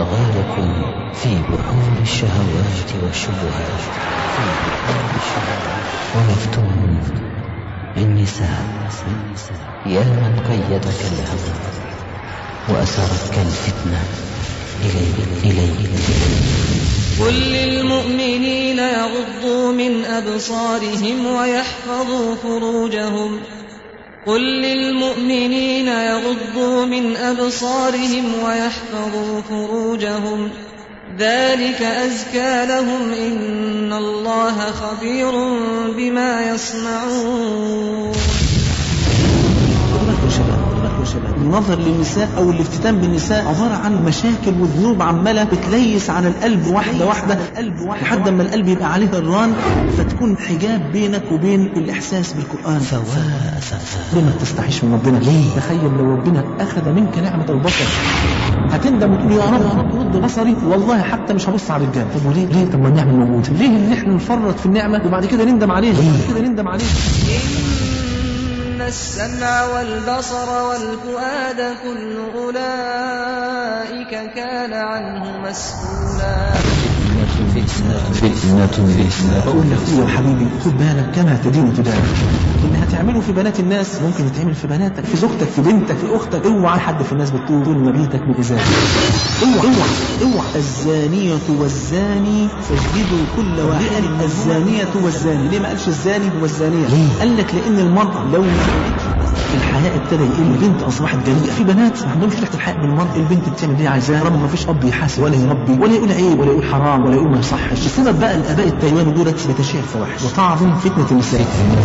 أضغالكم في بحور الشهوات والشبهات في بحور الشهوات ومفتون بالنساء يا من قيدك الهوى وأسرتك الفتنة إلي إلي قل للمؤمنين يغضوا من أبصارهم ويحفظوا فروجهم قل للمؤمنين يغضوا من أبصارهم ويحفظوا فروجهم ذلك أزكى لهم إن الله خبير بما يصنعون خد بالكم يا شباب خد بالكم يا شباب النظر للنساء او الافتتان بالنساء عباره عن مشاكل وذنوب عماله بتليس على القلب واحده واحده القلب واحده لحد ما القلب يبقى عليه الران فتكون حجاب بينك وبين الاحساس بالقران فوا فوا ليه ما تستحيش من ربنا ليه؟ تخيل لو ربنا اخذ منك نعمه البصر هتندم وتقول يا رب يا رب رد بصري والله حتى مش هبص على الرجال طب وليه ليه طب ما النعمه موجوده ليه ان احنا نفرط في النعمه وبعد كده نندم عليها ليه؟ بعد كده نندم عليها إن السمع والبصر والفؤاد كل أولئك كان عنه مسؤولا فتنة فتنة بقول لك يا حبيبي خد بالك كما تدين تدان اللي هتعمله في بنات الناس ممكن يتعمل في بناتك في زوجتك في بنتك في اختك اوعى حد في الناس بتقول طول ما بيتك من ازاز اوعى اوعى اوعى الزانية والزاني فاجلدوا كل واحد ليه قال الزانية والزاني ليه ما قالش الزاني والزانية ليه؟ قال لك لان المرأة لو ما الحياء ابتدى يقل البنت اصبحت جريئه في بنات ما عندهمش ريحه الحياء بالمرأة البنت بتعمل اللي هي عايزاه طالما ما فيش اب يحاسب ولا يربي ولا يقول عيب ولا يقول حرام ولا يقول ما يصحش بسبب بقى الاباء التايواني دولت بتشيع الفواحش وتعظم فتنه النساء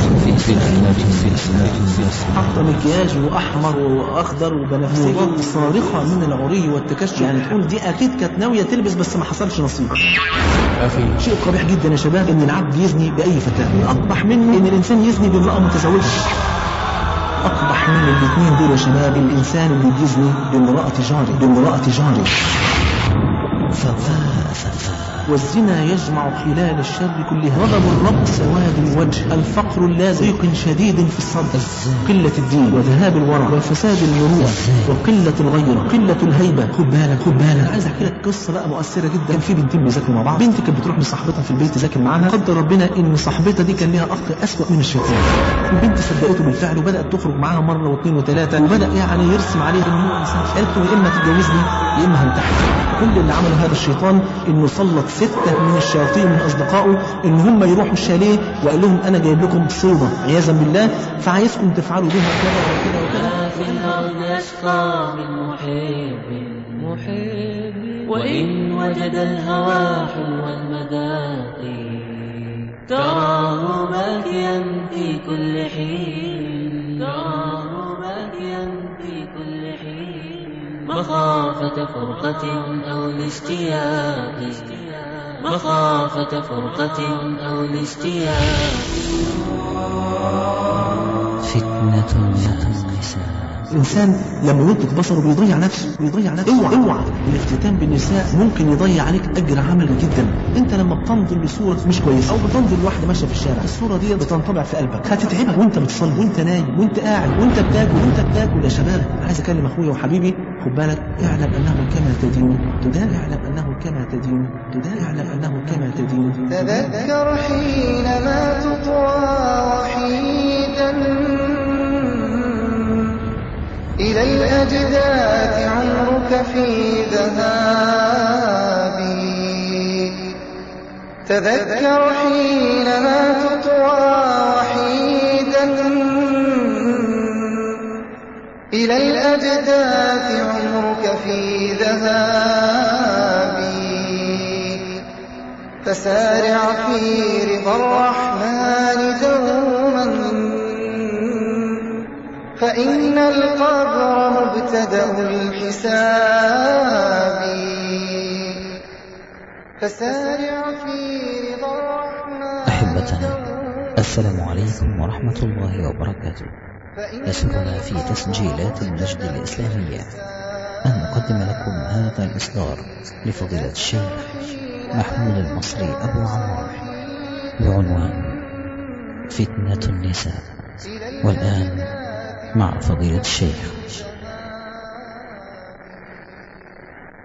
حاطه مكياج واحمر واخضر وبنفسجي صارخه من العري والتكشف يعني تقول دي اكيد كانت ناويه تلبس بس ما حصلش نصيب شيء قبيح جدا يا شباب ان العبد يزني باي فتاه اقبح منه ان الانسان يزني بامراه متزوجه أقبح من الاثنين دول يا شباب الإنسان اللي بيزني بامرأة جاري بامرأة جاري فوا فوا والزنا يجمع خلال الشر كله غضب الرب سواد الوجه الفقر اللازم ضيق شديد في الصدر قلة الدين وذهاب الورع وفساد المروءة وقلة الغيرة قلة الهيبة خد بالك خد بالك أنا عايز أحكي لك قصة بقى مؤثرة جدا كان في بنتين بيذاكروا مع بعض بنت كانت بتروح لصاحبتها في البيت تذاكر معاها قدر ربنا إن صاحبتها دي كان ليها أخ أسوأ من الشيطان البنت صدقته بالفعل وبدأت تخرج معاها مرة واثنين وثلاثة وبدأ يعني يرسم عليها إن هو إنسان قالت له يا إما تتجوزني يا إما هنتحر كل اللي عمله هذا الشيطان إنه سلط ستة من الشياطين من أصدقائه إن هم يروحوا الشاليه وقال لهم أنا جايب لكم صيدة عياذا بالله فعايزكم تفعلوا بها كذا وكذا وكذا في الأرض يشقى من محب محب وإن وجد الهوى حلو المذاق تراه باكيا في كل حين تراه باكيا في كل حين مخافة فرقة أو الاشتياق مخافة فرقة أو الاشتياق فتنة النساء الإنسان لما يلقط بصره بيضيع نفسه بيضيع نفسه اوعى اوعى الافتتان بالنساء ممكن يضيع عليك أجر عمل جدا أنت لما بتنظر لصورة مش كويسة أو بتنظر لواحدة ماشية في الشارع الصورة دي بتنطبع في قلبك هتتعبك وأنت بتصلي وأنت نايم وأنت قاعد وأنت بتاكل وأنت بتاكل يا شباب عايز أكلم أخويا وحبيبي خد بالك اعلم أنه كما تدين تدان اعلم أنه كما تدين تدان اعلم أنه كما تدين تذكر حينما تطوى وحيدا إلى الأجداث عمرك في ذهاب تذكر حينما تطوى وحيدا إلى الأجداث عمرك في ذهاب فسارع في رضا الرحمن دوما فإن القبر مبتدأ الحساب فسارع في رضا الرحمن أحبتنا دوما السلام عليكم ورحمة الله وبركاته فإن يسرنا في تسجيلات المجد الإسلامية أن نقدم لكم هذا الإصدار لفضيلة الشيخ محمود المصري أبو عمار بعنوان فتنة النساء والآن مع فضيلة الشيخ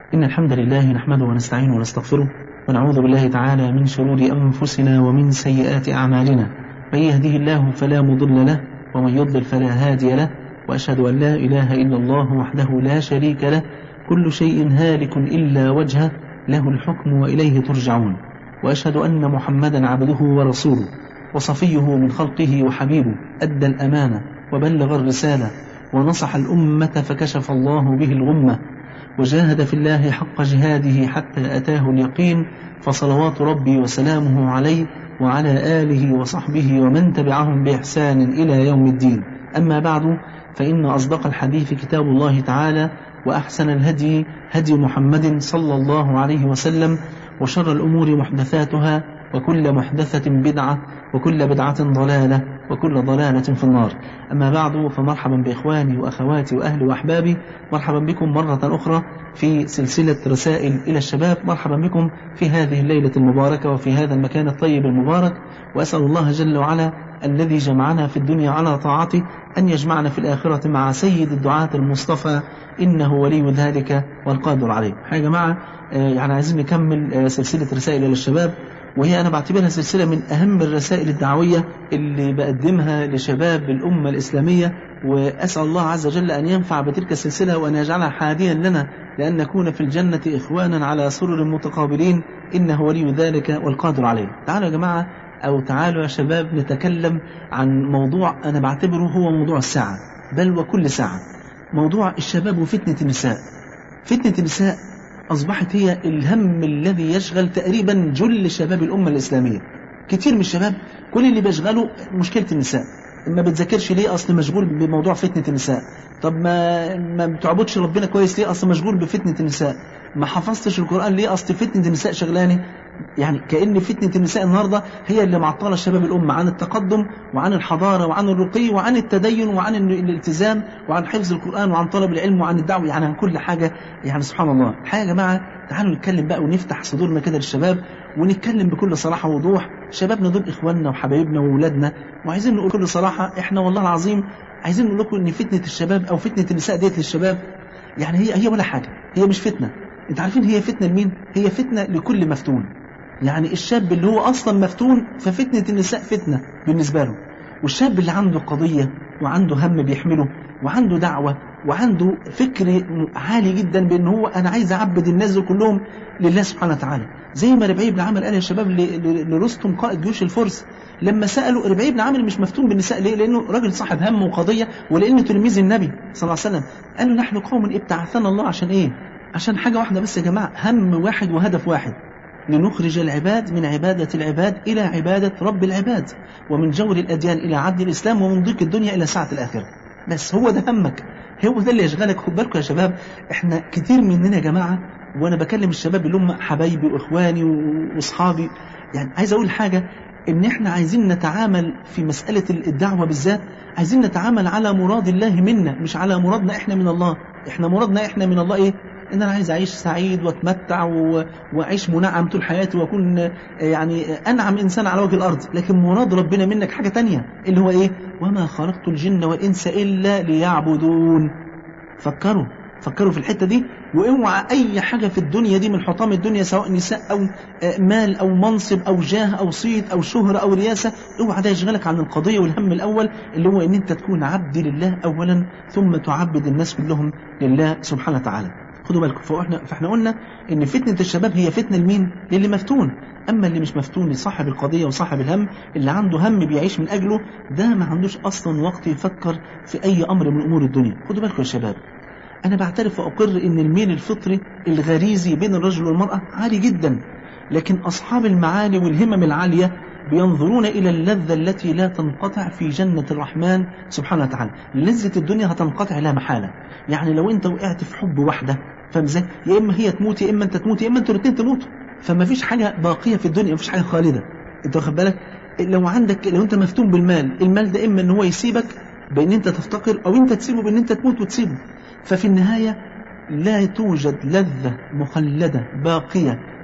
إن الحمد لله نحمده ونستعينه ونستغفره ونعوذ بالله تعالى من شرور أنفسنا ومن سيئات أعمالنا من يهده الله فلا مضل له ومن يضلل فلا هادي له وأشهد أن لا إله إلا الله وحده لا شريك له كل شيء هالك إلا وجهه له الحكم وإليه ترجعون وأشهد أن محمدا عبده ورسوله وصفيه من خلقه وحبيبه أدى الأمانة وبلغ الرسالة ونصح الأمة فكشف الله به الغمة وجاهد في الله حق جهاده حتى أتاه اليقين فصلوات ربي وسلامه عليه وعلى آله وصحبه ومن تبعهم بإحسان إلى يوم الدين أما بعد فإن أصدق الحديث كتاب الله تعالى وأحسن الهدي هدي محمد صلى الله عليه وسلم وشر الأمور محدثاتها وكل محدثة بدعة وكل بدعة ضلالة وكل ضلالة في النار أما بعد فمرحبا بإخواني وأخواتي وأهلي وأحبابي مرحبا بكم مرة أخرى في سلسلة رسائل إلى الشباب مرحبا بكم في هذه الليلة المباركة وفي هذا المكان الطيب المبارك وأسأل الله جل وعلا الذي جمعنا في الدنيا على طاعته أن يجمعنا في الآخرة مع سيد الدعاة المصطفى إنه ولي ذلك والقادر عليه يا جماعة يعني عايزين نكمل سلسلة رسائل إلى الشباب وهي أنا بعتبرها سلسلة من أهم الرسائل الدعوية اللي بقدمها لشباب الأمة الإسلامية وأسأل الله عز وجل أن ينفع بتلك السلسلة وأن يجعلها حاديا لنا لأن نكون في الجنة إخوانا على سرر متقابلين إنه ولي ذلك والقادر عليه تعالوا يا جماعة أو تعالوا يا شباب نتكلم عن موضوع أنا بعتبره هو موضوع الساعة بل وكل ساعة موضوع الشباب وفتنة النساء فتنة النساء أصبحت هي الهم الذي يشغل تقريبا جل شباب الأمة الإسلامية كتير من الشباب كل اللي بيشغله مشكلة النساء ما بتذاكرش ليه أصل مشغول بموضوع فتنة النساء طب ما ما بتعبدش ربنا كويس ليه أصل مشغول بفتنة النساء ما حفظتش القرآن ليه أصل فتنة النساء شغلاني يعني كأن فتنة النساء النهاردة هي اللي معطلة شباب الأمة عن التقدم وعن الحضارة وعن الرقي وعن التدين وعن الالتزام وعن حفظ القرآن وعن طلب العلم وعن الدعوة يعني عن كل حاجة يعني سبحان الله الحقيقة يا جماعة تعالوا نتكلم بقى ونفتح صدورنا كده للشباب ونتكلم بكل صراحة ووضوح شبابنا دول إخواننا وحبايبنا وولادنا وعايزين نقول بكل صراحة إحنا والله العظيم عايزين نقول لكم إن فتنة الشباب أو فتنة النساء ديت للشباب يعني هي هي ولا حاجة هي مش فتنة انت عارفين هي فتنة لمين هي فتنة لكل مفتون يعني الشاب اللي هو أصلا مفتون ففتنة النساء فتنة بالنسبة له والشاب اللي عنده قضية وعنده هم بيحمله وعنده دعوة وعنده فكر عالي جدا بأن هو أنا عايز أعبد الناس دول كلهم لله سبحانه وتعالى زي ما ربعي بن عامر قال يا شباب لرستم قائد جيوش الفرس لما سألوا ربعي بن عامر مش مفتون بالنساء ليه لأنه راجل صاحب هم وقضية ولأنه تلميذ النبي صلى الله عليه وسلم قالوا نحن قوم ابتعثنا الله عشان إيه عشان حاجة واحدة بس يا جماعة هم واحد وهدف واحد لنخرج العباد من عبادة العباد إلى عبادة رب العباد ومن جور الأديان إلى عدل الإسلام ومن ضيق الدنيا إلى سعة الآخرة بس هو ده همك هو ده اللي يشغلك خد بالكم يا شباب احنا كتير مننا يا جماعة وانا بكلم الشباب اللي هم حبايبي واخواني واصحابي يعني عايز اقول حاجة ان احنا عايزين نتعامل في مسألة الدعوة بالذات عايزين نتعامل على مراد الله منا مش على مرادنا احنا من الله احنا مرادنا احنا من الله ايه ان انا عايز اعيش سعيد واتمتع و... واعيش منعم طول حياتي واكون يعني انعم انسان على وجه الارض لكن مراد ربنا منك حاجة تانية اللي هو ايه وما خلقت الجن والانس الا ليعبدون فكروا فكروا في الحتة دي واوعى اي حاجة في الدنيا دي من حطام الدنيا سواء نساء او مال او منصب او جاه او صيت او شهرة او رياسة اوعى ده يشغلك عن القضية والهم الاول اللي هو ان انت تكون عبد لله اولا ثم تعبد الناس كلهم لله سبحانه وتعالى خدوا بالكم فاحنا فاحنا قلنا ان فتنه الشباب هي فتنه لمين؟ للي مفتون اما اللي مش مفتون لصاحب القضيه وصاحب الهم اللي عنده هم بيعيش من اجله ده ما عندوش اصلا وقت يفكر في اي امر من امور الدنيا خدوا بالكم يا شباب انا بعترف واقر ان الميل الفطري الغريزي بين الرجل والمراه عالي جدا لكن اصحاب المعالي والهمم العاليه بينظرون إلى اللذة التي لا تنقطع في جنة الرحمن سبحانه وتعالى لذة الدنيا هتنقطع لا محالة يعني لو أنت وقعت في حب واحدة فاهم ازاي؟ يا إما هي تموت يا إما أنت تموت يا إما أنتوا الاثنين تموتوا فما فيش حاجة باقية في الدنيا ما فيش حاجة خالدة أنت واخد بالك؟ لو عندك لو أنت مفتون بالمال المال ده إما أن هو يسيبك بأن أنت تفتقر أو أنت تسيبه بأن أنت تموت وتسيبه ففي النهاية لا توجد لذة مخلدة باقية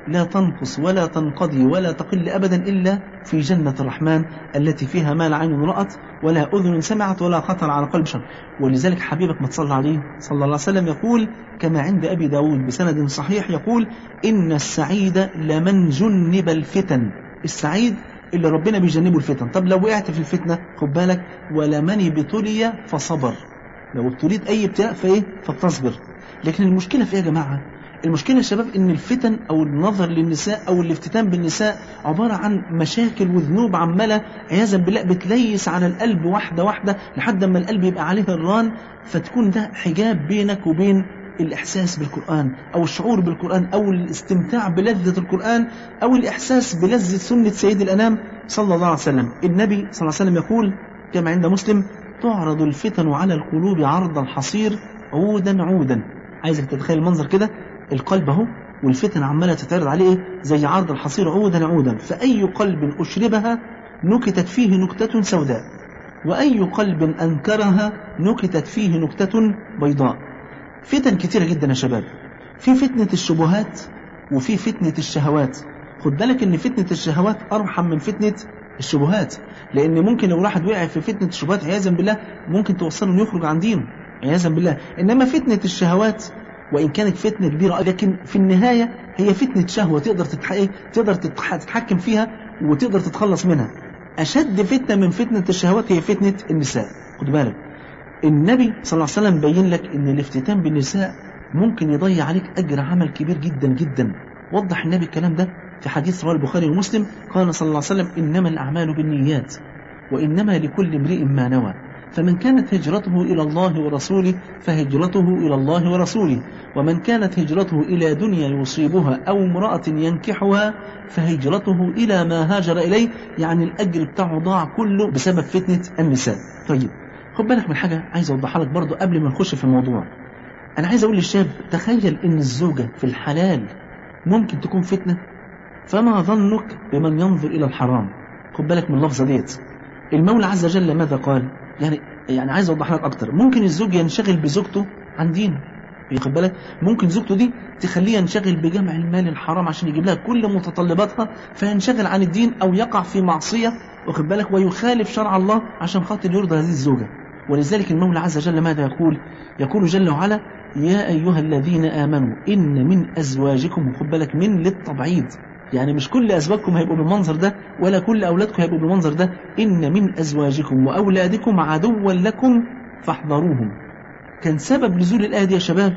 لا تنقص ولا تنقضي ولا تقل أبدا إلا في جنة الرحمن التي فيها ما لا عين رأت ولا أذن سمعت ولا خطر على قلب بشر ولذلك حبيبك ما تصلى عليه صلى الله عليه وسلم يقول كما عند أبي داود بسند صحيح يقول إن السعيد لمن جنب الفتن السعيد اللي ربنا بيجنبه الفتن طب لو وقعت في الفتنة خد بالك ولمن ابتلي فصبر لو ابتليت أي ابتلاء فإيه فتصبر لكن المشكلة في إيه يا جماعة المشكلة يا شباب ان الفتن او النظر للنساء او الافتتان بالنساء عبارة عن مشاكل وذنوب عمالة عياذا بالله بتليس على القلب واحدة واحدة لحد ما القلب يبقى عليه الران فتكون ده حجاب بينك وبين الإحساس بالقرآن أو الشعور بالقرآن أو الاستمتاع بلذة القرآن أو الإحساس بلذة سنة سيد الأنام صلى الله عليه وسلم النبي صلى الله عليه وسلم يقول كما عند مسلم تعرض الفتن على القلوب عرض الحصير عودا عودا عايزك تتخيل المنظر كده القلب اهو والفتن عماله تتعرض عليه إيه؟ زي عرض الحصير عودا عودا فأي قلب أشربها نكتت فيه نكتة سوداء وأي قلب أنكرها نكتت فيه نكتة بيضاء فتن كتيرة جدا يا شباب في فتنة الشبهات وفي فتنة الشهوات خد بالك ان فتنة الشهوات أرحم من فتنة الشبهات لأن ممكن لو واحد وقع في فتنة الشبهات عياذا بالله ممكن توصله انه يخرج عن دينه عياذا بالله إنما فتنة الشهوات وإن كانت فتنة كبيرة لكن في النهاية هي فتنة شهوة تقدر تتحقق تقدر تتح- تتحكم فيها وتقدر تتخلص منها أشد فتنة من فتنة الشهوات هي فتنة النساء خد بالك النبي صلى الله عليه وسلم بين لك ان الافتتان بالنساء ممكن يضيع عليك اجر عمل كبير جدا جدا وضح النبي الكلام ده في حديث رواه البخاري ومسلم قال صلى الله عليه وسلم انما الاعمال بالنيات وانما لكل امرئ ما نوى فمن كانت هجرته الى الله ورسوله فهجرته الى الله ورسوله ومن كانت هجرته الى دنيا يصيبها او امراه ينكحها فهجرته الى ما هاجر اليه يعني الاجر بتاعه ضاع كله بسبب فتنه النساء طيب خد بالك من حاجة عايز أوضحها لك برضو قبل ما نخش في الموضوع أنا عايز أقول للشاب تخيل إن الزوجة في الحلال ممكن تكون فتنة فما ظنك بمن ينظر إلى الحرام خد بالك من اللفظة ديت المولى عز وجل ماذا قال يعني يعني عايز أوضح لك أكتر ممكن الزوج ينشغل بزوجته عن دينه واخد بالك ممكن زوجته دي تخليه ينشغل بجمع المال الحرام عشان يجيب لها كل متطلباتها فينشغل عن الدين او يقع في معصيه واخد بالك ويخالف شرع الله عشان خاطر يرضى هذه الزوجه ولذلك المولى عز وجل ماذا يقول يقول جل وعلا يا أيها الذين آمنوا إن من أزواجكم خد بالك من للتبعيض يعني مش كل أزواجكم هيبقوا بالمنظر ده ولا كل أولادكم هيبقوا بالمنظر ده إن من أزواجكم وأولادكم عدوا لكم فاحذروهم كان سبب نزول الآية دي يا شباب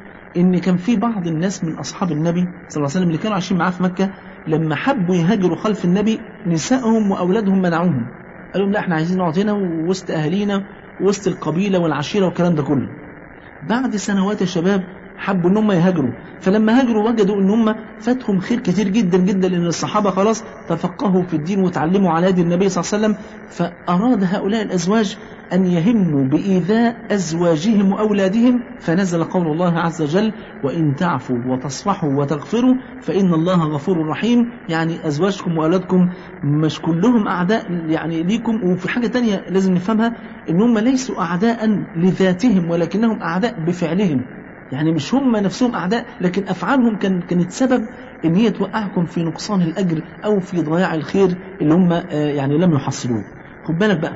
إن كان في بعض الناس من أصحاب النبي صلى الله عليه وسلم اللي كانوا عايشين معاه في مكة لما حبوا يهاجروا خلف النبي نسائهم وأولادهم منعوهم قالوا لهم لا احنا عايزين نقعد هنا وسط أهالينا وسط القبيلة والعشيرة والكلام ده كله بعد سنوات يا شباب حبوا ان هم يهاجروا فلما هاجروا وجدوا ان هم فاتهم خير كتير جدا جدا لان الصحابه خلاص تفقهوا في الدين وتعلموا على يد النبي صلى الله عليه وسلم فاراد هؤلاء الازواج ان يهموا بايذاء ازواجهم واولادهم فنزل قول الله عز وجل وان تعفوا وتصفحوا وتغفروا فان الله غفور رحيم يعني ازواجكم واولادكم مش كلهم اعداء يعني ليكم وفي حاجه تانية لازم نفهمها ان هم ليسوا اعداء لذاتهم ولكنهم اعداء بفعلهم يعني مش هم نفسهم أعداء لكن أفعالهم كان كانت سبب إن هي توقعكم في نقصان الأجر أو في ضياع الخير اللي هم آه، يعني لم يحصلوه خد بالك بقى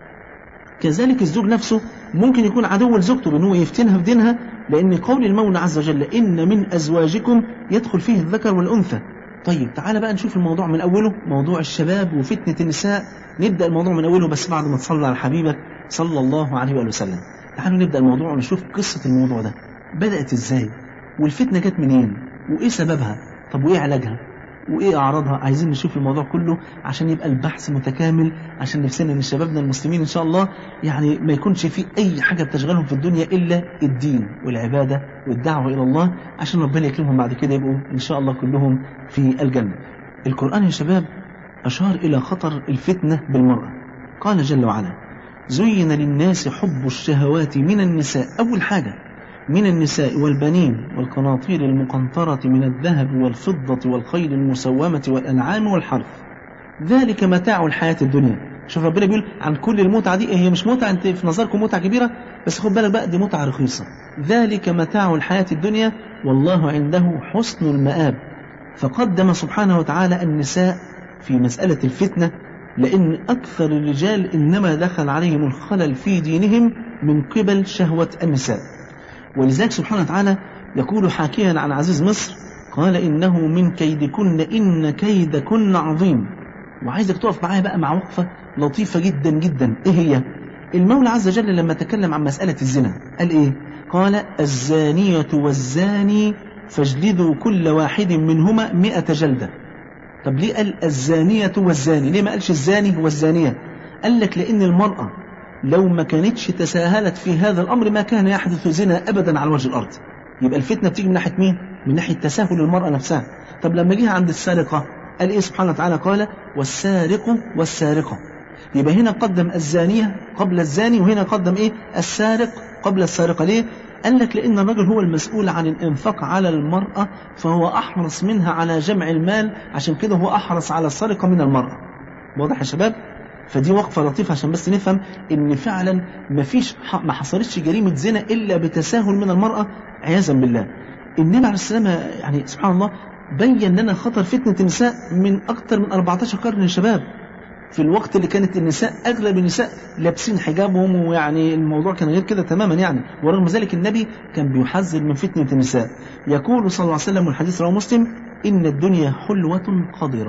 كذلك الزوج نفسه ممكن يكون عدو لزوجته بأن هو يفتنها في دينها لأن قول المولى عز وجل إن من أزواجكم يدخل فيه الذكر والأنثى طيب تعالى بقى نشوف الموضوع من أوله موضوع الشباب وفتنة النساء نبدأ الموضوع من أوله بس بعد ما تصلي على حبيبك صلى الله عليه وآله وسلم تعالوا نبدأ الموضوع ونشوف قصة الموضوع ده بدأت ازاي والفتنة جت منين وايه سببها طب وايه علاجها وايه اعراضها عايزين نشوف الموضوع كله عشان يبقى البحث متكامل عشان نفسنا ان شبابنا المسلمين ان شاء الله يعني ما يكونش في اي حاجة بتشغلهم في الدنيا الا الدين والعبادة والدعوة الى الله عشان ربنا يكرمهم بعد كده يبقوا ان شاء الله كلهم في الجنة القرآن يا شباب اشار الى خطر الفتنة بالمرأة قال جل وعلا زين للناس حب الشهوات من النساء اول حاجة من النساء والبنين والقناطير المقنطرة من الذهب والفضة والخيل المسومة والأنعام والحرث ذلك متاع الحياة الدنيا شوف ربنا بيقول عن كل المتعة دي هي مش متعة انت في نظركم متعة كبيرة بس خد بالك بقى دي متعة رخيصة ذلك متاع الحياة الدنيا والله عنده حسن المآب فقدم سبحانه وتعالى النساء في مسألة الفتنة لأن أكثر الرجال إنما دخل عليهم الخلل في دينهم من قبل شهوة النساء ولذلك سبحانه وتعالى يقول حاكيا عن عزيز مصر قال إنه من كيدكن إن كيدكن عظيم وعايزك تقف معايا بقى مع وقفة لطيفة جدا جدا إيه هي المولى عز وجل لما تكلم عن مسألة الزنا قال إيه قال الزانية والزاني فاجلدوا كل واحد منهما مئة جلدة طب ليه قال الزانية والزاني ليه ما قالش الزاني والزانية قال لك لأن المرأة لو ما كانتش تساهلت في هذا الأمر ما كان يحدث زنا أبدا على وجه الأرض يبقى الفتنة بتيجي من ناحية مين من ناحية تساهل المرأة نفسها طب لما جه عند السارقة قال إيه سبحانه وتعالى قال والسارق والسارقة يبقى هنا قدم الزانية قبل الزاني وهنا قدم إيه السارق قبل السارقة ليه قال لك لأن الرجل هو المسؤول عن الإنفاق على المرأة فهو أحرص منها على جمع المال عشان كده هو أحرص على السرقة من المرأة واضح يا شباب فدي وقفة لطيفة عشان بس نفهم ان فعلا مفيش ما حصلتش جريمة زنا الا بتساهل من المرأة عياذا بالله النبي عليه السلام يعني سبحان الله بين لنا خطر فتنة النساء من اكثر من 14 قرن يا شباب في الوقت اللي كانت النساء اغلب النساء لابسين حجابهم ويعني الموضوع كان غير كده تماما يعني ورغم ذلك النبي كان بيحذر من فتنة النساء يقول صلى الله عليه وسلم والحديث رواه مسلم ان الدنيا حلوة قذرة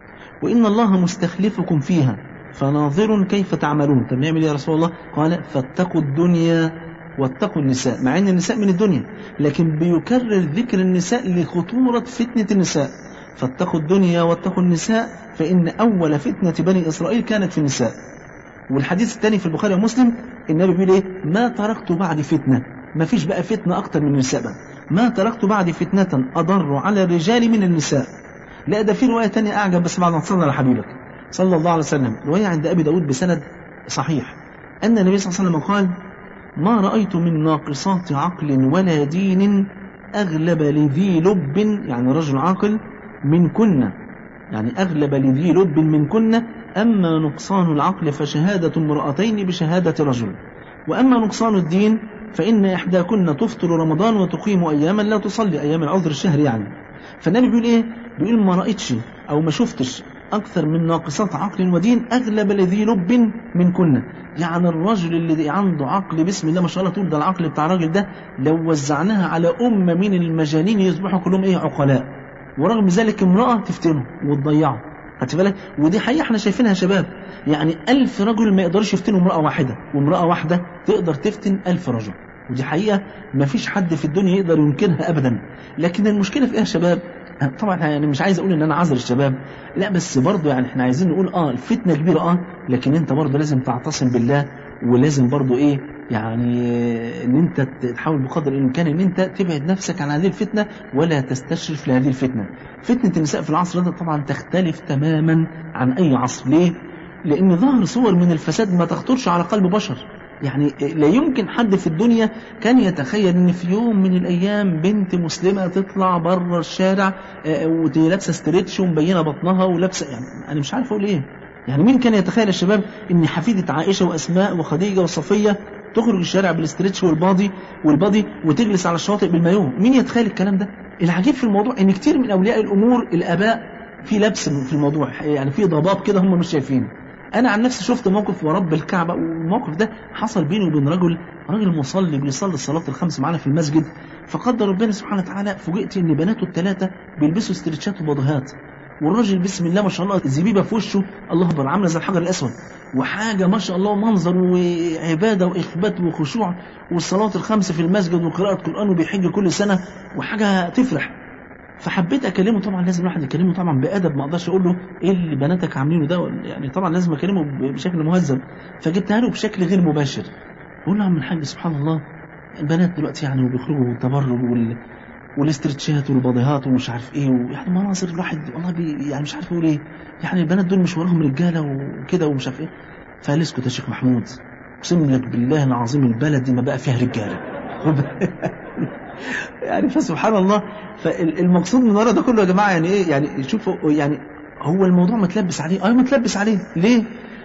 وان الله مستخلفكم فيها فناظر كيف تعملون طب نعمل يا رسول الله قال فاتقوا الدنيا واتقوا النساء مع ان النساء من الدنيا لكن بيكرر ذكر النساء لخطورة فتنة النساء فاتقوا الدنيا واتقوا النساء فإن أول فتنة بني إسرائيل كانت في النساء والحديث الثاني في البخاري ومسلم النبي بيقول إيه ما تركت بعد فتنة ما فيش بقى فتنة أكتر من النساء بقى ما تركت بعد فتنة أضر على الرجال من النساء لا ده في رواية تانية أعجب بس بعد ما تصلى على حبيبك صلى الله عليه وسلم رواية عند أبي داود بسند صحيح أن النبي صلى الله عليه وسلم قال ما رأيت من ناقصات عقل ولا دين أغلب لذي لب يعني رجل عاقل من كنا يعني أغلب لذي لب من كنا أما نقصان العقل فشهادة امرأتين بشهادة رجل وأما نقصان الدين فإن إحداكن تفطر رمضان وتقيم أياما لا تصلي أيام العذر الشهر يعني فالنبي بيقول إيه بيقول ما رأيتش أو ما شفتش أكثر من ناقصات عقل ودين أغلب لذي لب من كنا يعني الرجل اللي عنده عقل بسم الله ما شاء الله تقول ده العقل بتاع الراجل ده لو وزعناها على أمة من المجانين يصبحوا كلهم إيه عقلاء ورغم ذلك امرأة تفتنه وتضيعه خدت بالك ودي حقيقة احنا شايفينها يا شباب يعني ألف رجل ما يقدرش يفتنوا امرأة واحدة وامرأة واحدة تقدر تفتن ألف رجل ودي حقيقة ما فيش حد في الدنيا يقدر ينكرها أبدا لكن المشكلة في إيه يا شباب طبعا يعني مش عايز اقول ان انا عذر الشباب لا بس برضه يعني احنا عايزين نقول اه الفتنه كبيره اه لكن انت برضه لازم تعتصم بالله ولازم برضه ايه يعني ان انت تحاول بقدر الامكان ان انت تبعد نفسك عن هذه الفتنه ولا تستشرف لهذه الفتنه. فتنه النساء في العصر ده طبعا تختلف تماما عن اي عصر، ليه؟ لان ظهر صور من الفساد ما تخطرش على قلب بشر. يعني لا يمكن حد في الدنيا كان يتخيل ان في يوم من الايام بنت مسلمه تطلع بره الشارع وهي لابسه ستريتش ومبينه بطنها ولابسه يعني انا مش عارف اقول ايه يعني مين كان يتخيل يا شباب ان حفيده عائشه واسماء وخديجه وصفيه تخرج الشارع بالاستريتش والبادي والبادي وتجلس على الشاطئ بالمايوه مين يتخيل الكلام ده العجيب في الموضوع ان كتير من اولياء الامور الاباء في لبس في الموضوع يعني في ضباب كده هم مش شايفينه انا عن نفسي شفت موقف ورب الكعبه والموقف ده حصل بيني وبين رجل راجل مصلي بيصلي الصلاه الخمس معانا في المسجد فقدر ربنا سبحانه وتعالى فوجئت ان بناته الثلاثه بيلبسوا استرتشات وبضهات والراجل بسم الله ما شاء الله الزبيبه في وشه الله اكبر عامله زي الحجر الاسود وحاجه ما شاء الله منظر وعباده واخبات وخشوع والصلاه الخمس في المسجد وقراءه قران وبيحج كل سنه وحاجه تفرح فحبيت اكلمه طبعا لازم الواحد يكلمه طبعا بادب ما اقدرش اقول له ايه اللي بناتك عاملينه ده يعني طبعا لازم اكلمه بشكل مهذب فجبتها له بشكل غير مباشر بقول له يا عم الحاج سبحان الله البنات دلوقتي يعني وبيخرجوا بالتبرج وال والاسترتشات والبضيهات ومش عارف ايه ويعني مناظر الواحد والله بي يعني مش عارف اقول ايه يعني البنات دول مش وراهم رجاله وكده ومش عارف ايه فقال اسكت يا شيخ محمود اقسم لك بالله العظيم البلد دي ما بقى فيها رجاله يعني فسبحان الله فالمقصود من ورا ده كله يا جماعه يعني ايه يعني شوفوا يعني هو الموضوع متلبس عليه اه متلبس عليه ليه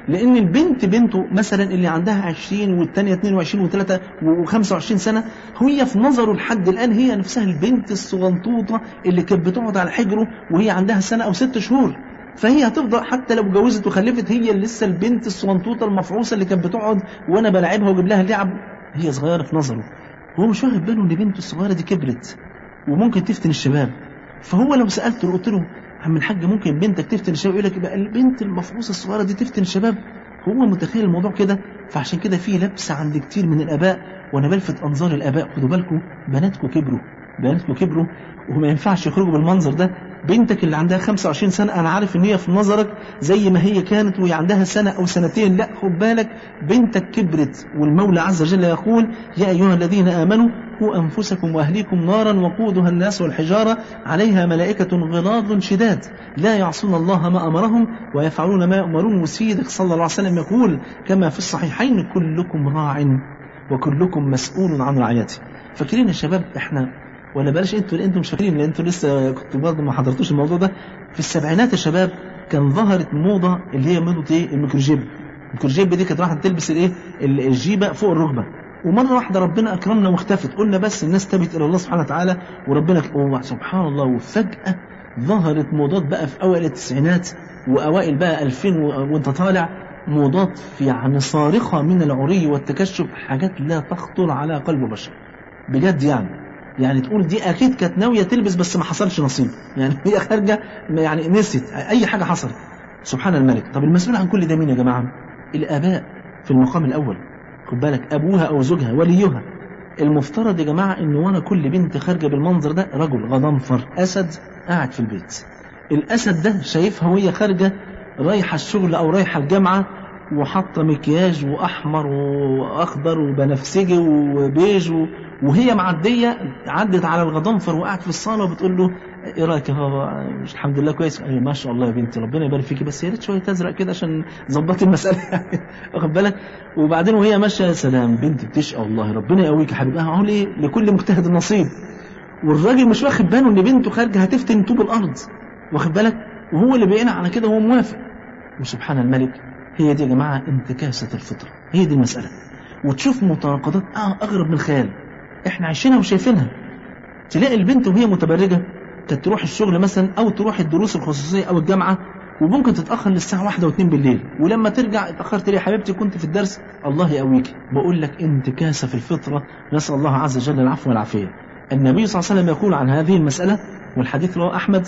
لان البنت بنته مثلا اللي عندها 20 والثانيه 22 و3 و25 سنه هي في نظره لحد الان هي نفسها البنت الصغنطوطه اللي كانت بتقعد على حجره وهي عندها سنه او ست شهور فهي هتفضل حتى لو اتجوزت وخلفت هي اللي لسه البنت الصغنطوطه المفعوصه اللي كانت بتقعد وانا بلاعبها واجيب لها لعب هي صغيره في نظره هو مش واخد باله ان بنته الصغيره دي كبرت وممكن تفتن الشباب فهو لو سالته قلت له عم الحاج ممكن بنتك تفتن الشباب يقول لك يبقى البنت المفعوصه الصغيره دي تفتن الشباب هو متخيل الموضوع كده فعشان كده في لبس عند كتير من الاباء وانا بلفت انظار الاباء خدوا بالكم بناتكم كبروا بناتكم كبروا وما ينفعش يخرجوا بالمنظر ده بنتك اللي عندها 25 سنة أنا عارف إن هي في نظرك زي ما هي كانت وهي عندها سنة أو سنتين لا خد بالك بنتك كبرت والمولى عز وجل يقول يا أيها الذين آمنوا قوا أنفسكم وأهليكم نارا وقودها الناس والحجارة عليها ملائكة غلاظ شداد لا يعصون الله ما أمرهم ويفعلون ما يؤمرون وسيدك صلى الله عليه وسلم يقول كما في الصحيحين كلكم راع وكلكم مسؤول عن رعيته فاكرين يا شباب احنا ولا بلاش انتوا انتوا مش فاكرين لان انتوا لسه كنتوا برضه ما حضرتوش الموضوع ده في السبعينات يا شباب كان ظهرت موضه اللي هي موضه ايه الميكروجيب الميكروجيب دي كانت واحده تلبس الايه الجيبه فوق الركبه ومره واحده ربنا اكرمنا واختفت قلنا بس الناس تبت الى الله سبحانه وتعالى وربنا سبحان الله وفجاه ظهرت موضات بقى في اوائل التسعينات واوائل بقى 2000 وانت طالع موضات في يعني صارخه من العري والتكشف حاجات لا تخطر على قلب بشر بجد يعني يعني تقول دي اكيد كانت ناويه تلبس بس ما حصلش نصيب يعني هي خارجه يعني نسيت اي حاجه حصلت سبحان الملك طب المسؤول عن كل ده مين يا جماعه الاباء في المقام الاول خد بالك ابوها او زوجها وليها المفترض يا جماعه ان وانا كل بنت خارجه بالمنظر ده رجل غضنفر اسد قاعد في البيت الاسد ده شايفها وهي خارجه رايحه الشغل او رايحه الجامعه وحاطه مكياج واحمر واخضر وبنفسجي وبيج وهي معديه عدت على الغضنفر وقعت في الصاله وبتقول له ايه رايك يا بابا مش الحمد لله كويس أيه ما شاء الله يا بنتي ربنا يبارك فيكي بس يا ريت شويه ازرق كده عشان ظبطي المساله يعني واخد بالك وبعدين وهي ماشيه يا سلام بنتي بتشقى والله ربنا يقويك يا حبيبي اهو ليه لكل مجتهد نصيب والراجل مش واخد باله ان بنته خارجه هتفتن طوب الارض واخد بالك وهو اللي بيقنع على كده وهو موافق وسبحان الملك هي دي يا جماعه انتكاسه الفطره هي دي المساله وتشوف متناقضات اغرب من الخيال احنا عايشينها وشايفينها تلاقي البنت وهي متبرجه كانت تروح الشغل مثلا او تروح الدروس الخصوصيه او الجامعه وممكن تتاخر للساعه واحدة و2 بالليل ولما ترجع اتاخرت ليه يا حبيبتي كنت في الدرس الله يقويك بقول لك انتكاسه في الفطره نسال الله عز وجل العفو والعافيه النبي صلى الله عليه وسلم يقول عن هذه المساله والحديث رواه احمد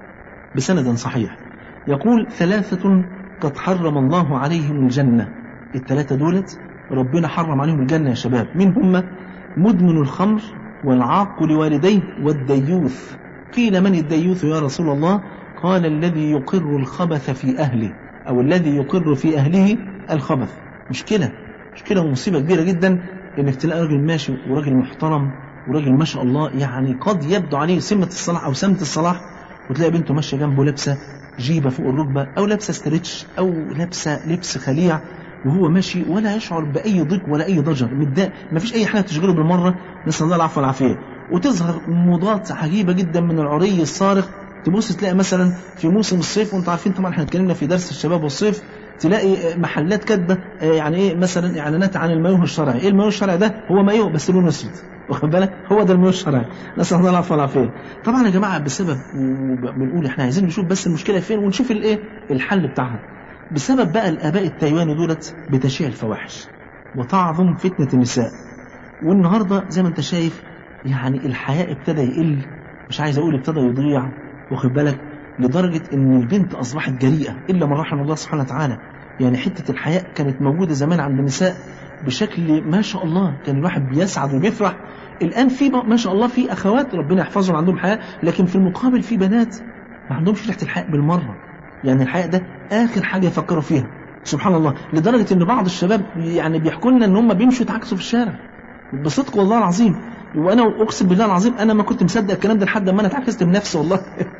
بسند صحيح يقول ثلاثه قد حرم الله عليهم الجنه الثلاثه دولت ربنا حرم عليهم الجنه يا شباب مين هم مدمن الخمر والعاق لوالديه والديوث قيل من الديوث يا رسول الله قال الذي يقر الخبث في أهله أو الذي يقر في أهله الخبث مشكلة مشكلة ومصيبة كبيرة جدا إنك تلاقي راجل ماشي وراجل محترم وراجل ما شاء الله يعني قد يبدو عليه سمة الصلاح أو سمة الصلاح وتلاقي بنته ماشية جنبه لابسة جيبة فوق الركبة أو لابسة ستريتش أو لابسة لبس خليع وهو ماشي ولا يشعر بأي ضيق ولا أي ضجر متضايق ما فيش أي حاجة تشغله بالمرة نسأل الله العفو والعافية وتظهر موضات عجيبة جدا من العري الصارخ تبص تلاقي مثلا في موسم الصيف وانتم عارفين طبعا احنا اتكلمنا في درس الشباب والصيف تلاقي محلات كاتبه يعني ايه مثلا اعلانات عن المايوه الشرعي، ايه المايوه الشرعي ده؟ هو مايوه بس لونه اسود، واخد بالك؟ هو ده المايوه الشرعي، نسال الله العفو والعافيه. طبعا يا جماعه بسبب بنقول احنا عايزين نشوف بس المشكله فين ونشوف الايه؟ الحل بتاعها. بسبب بقى الاباء التايواني دولت بتشيع الفواحش وتعظم فتنه النساء. والنهارده زي ما انت شايف يعني الحياء ابتدى يقل مش عايز اقول ابتدى يضيع واخد بالك لدرجة ان البنت اصبحت جريئة الا من رحم الله سبحانه وتعالى يعني حتة الحياء كانت موجودة زمان عند النساء بشكل ما شاء الله كان الواحد بيسعد وبيفرح الان في ما شاء الله في اخوات ربنا يحفظهم عندهم حياء لكن في المقابل في بنات ما عندهمش ريحة الحياء بالمرة يعني الحياء ده اخر حاجة يفكروا فيها سبحان الله لدرجة ان بعض الشباب يعني بيحكوا لنا ان هم بيمشوا يتعكسوا في الشارع بصدق والله العظيم وانا اقسم بالله العظيم انا ما كنت مصدق الكلام ده لحد ما انا اتعكست بنفسي والله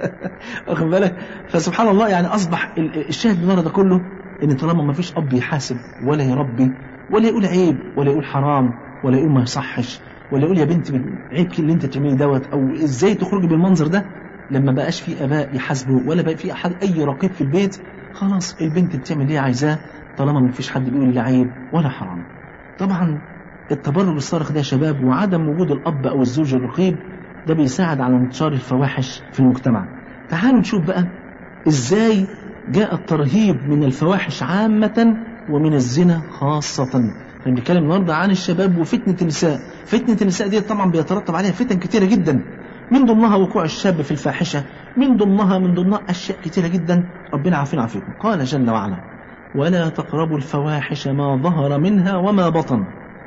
واخد بالك فسبحان الله يعني اصبح الشاهد من ده كله ان طالما ما فيش اب يحاسب ولا يربي ولا يقول عيب ولا يقول حرام ولا يقول ما يصحش ولا يقول يا بنتي عيب اللي انت تعمليه دوت او ازاي تخرجي بالمنظر ده لما بقاش في اباء يحاسبوا ولا بقى في احد اي رقيب في البيت خلاص البنت بتعمل اللي هي عايزاه طالما ما فيش حد بيقول لا عيب ولا حرام طبعا التبرج الصارخ ده يا شباب وعدم وجود الأب أو الزوج الرقيب ده بيساعد على انتشار الفواحش في المجتمع تعالوا نشوف بقى ازاي جاء الترهيب من الفواحش عامة ومن الزنا خاصة بنتكلم النهارده عن الشباب وفتنة النساء فتنة النساء دي طبعا بيترتب عليها فتن كتيرة جدا من ضمنها وقوع الشاب في الفاحشة من ضمنها من ضمنها أشياء كتيرة جدا ربنا عافينا عافيكم قال جل وعلا ولا تقربوا الفواحش ما ظهر منها وما بطن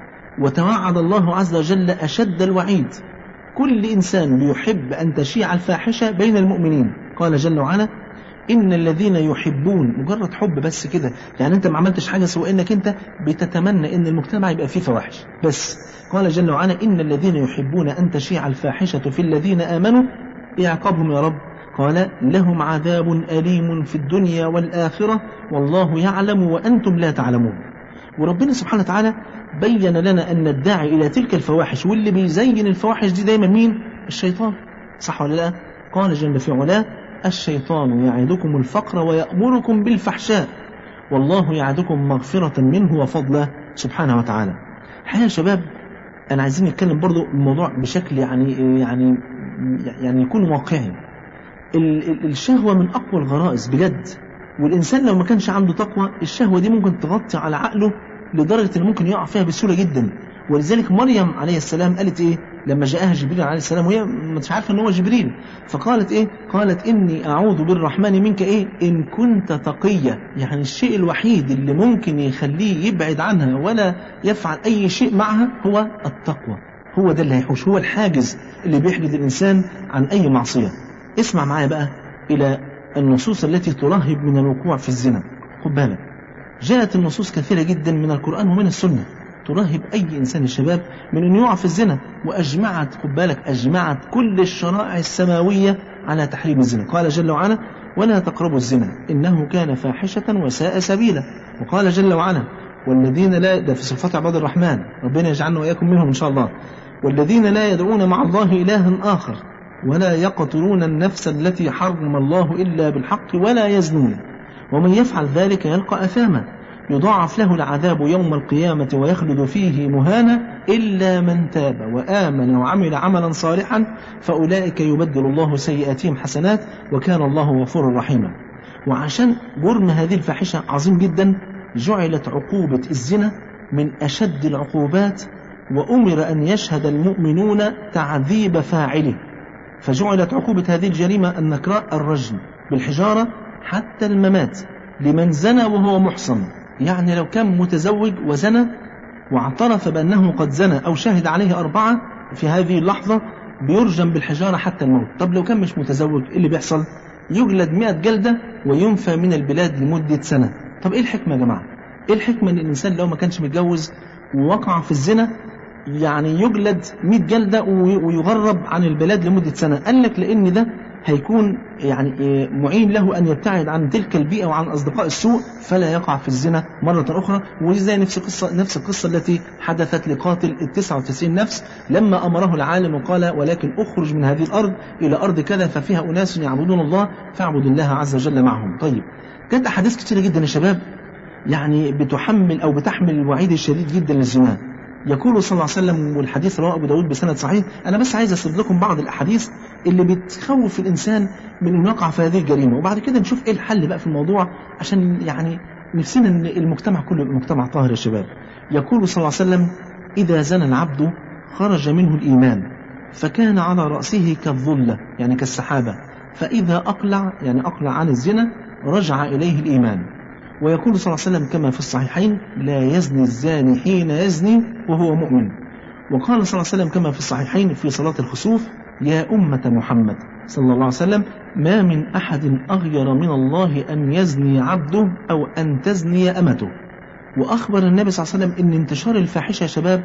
وتوعد الله عز وجل أشد الوعيد كل إنسان بيحب أن تشيع الفاحشة بين المؤمنين قال جل وعلا إن الذين يحبون مجرد حب بس كده يعني أنت ما عملتش حاجة سوى إنك أنت بتتمنى إن المجتمع يبقى فيه فواحش بس قال جل وعلا إن الذين يحبون أن تشيع الفاحشة في الذين آمنوا إيه عقابهم يا رب قال لهم عذاب أليم في الدنيا والآخرة والله يعلم وأنتم لا تعلمون وربنا سبحانه وتعالى بين لنا أن الداعي إلى تلك الفواحش واللي بيزين الفواحش دي دايما مين الشيطان صح ولا لا قال جل في علاه الشيطان يعدكم الفقر ويأمركم بالفحشاء والله يعدكم مغفرة منه وفضله سبحانه وتعالى الحقيقة يا شباب أنا عايزين نتكلم برضو الموضوع بشكل يعني يعني يعني يكون واقعي ال- ال- الشهوة من أقوى الغرائز بجد والإنسان لو ما كانش عنده تقوى الشهوة دي ممكن تغطي على عقله لدرجة إنه ممكن يقع فيها بسهولة جدا ولذلك مريم عليه السلام قالت إيه لما جاءها جبريل عليه السلام وهي مش عارفة إن هو جبريل فقالت إيه قالت إني أعوذ بالرحمن منك إيه إن كنت تقية يعني الشيء الوحيد اللي ممكن يخليه يبعد عنها ولا يفعل أي شيء معها هو التقوى هو ده اللي هيحوش هو الحاجز اللي بيحجز الإنسان عن أي معصية اسمع معايا بقى إلى النصوص التي ترهب من الوقوع في الزنا خد بالك جاءت النصوص كثيرة جدا من القرآن ومن السنة ترهب أي إنسان الشباب من أن يقع في الزنا وأجمعت خد بالك أجمعت كل الشرائع السماوية على تحريم الزنا قال جل وعلا ولا تقربوا الزنا إنه كان فاحشة وساء سبيلا وقال جل وعلا والذين لا ده في صفات عباد الرحمن ربنا يجعلنا وإياكم منهم إن شاء الله والذين لا يدعون مع الله إلها آخر ولا يقتلون النفس التي حرم الله إلا بالحق ولا يزنون ومن يفعل ذلك يلقى أثاما يضاعف له العذاب يوم القيامة ويخلد فيه مهانا إلا من تاب وآمن وعمل عملا صالحا فأولئك يبدل الله سيئاتهم حسنات وكان الله غفورا رحيما وعشان جرم هذه الفاحشة عظيم جدا جعلت عقوبة الزنا من أشد العقوبات وأمر أن يشهد المؤمنون تعذيب فاعله فجعلت عقوبة هذه الجريمة النكراء الرجم بالحجارة حتى الممات لمن زنى وهو محصن يعني لو كان متزوج وزنى واعترف بأنه قد زنى أو شهد عليه أربعة في هذه اللحظة بيرجم بالحجارة حتى الموت طب لو كان مش متزوج إيه اللي بيحصل يجلد مئة جلدة وينفى من البلاد لمدة سنة طب إيه الحكمة يا جماعة إيه الحكمة إن الإنسان لو ما كانش متجوز ووقع في الزنا يعني يجلد 100 جلدة ويغرب عن البلاد لمدة سنة قال لك لأن ده هيكون يعني معين له أن يبتعد عن تلك البيئة وعن أصدقاء السوء فلا يقع في الزنا مرة أخرى ودي زي نفس القصة نفس القصة التي حدثت لقاتل ال 99 نفس لما أمره العالم وقال ولكن أخرج من هذه الأرض إلى أرض كذا ففيها أناس يعبدون الله فاعبد الله عز وجل معهم طيب جت أحاديث كثيرة جدا يا شباب يعني بتحمل أو بتحمل الوعيد الشديد جدا للزنا يقول صلى الله عليه وسلم والحديث رواه أبو داود بسند صحيح أنا بس عايز أسرد لكم بعض الأحاديث اللي بتخوف الإنسان من أنه يقع في هذه الجريمة وبعد كده نشوف إيه الحل بقى في الموضوع عشان يعني نفسنا أن المجتمع كله يبقى مجتمع طاهر يا شباب يقول صلى الله عليه وسلم إذا زنى العبد خرج منه الإيمان فكان على رأسه كالظلة يعني كالسحابة فإذا أقلع يعني أقلع عن الزنا رجع إليه الإيمان ويقول صلى الله عليه وسلم كما في الصحيحين لا يزني الزاني حين يزني وهو مؤمن وقال صلى الله عليه وسلم كما في الصحيحين في صلاة الخسوف يا أمة محمد صلى الله عليه وسلم ما من أحد أغير من الله أن يزني عبده أو أن تزني أمته وأخبر النبي صلى الله عليه وسلم أن انتشار الفاحشة يا شباب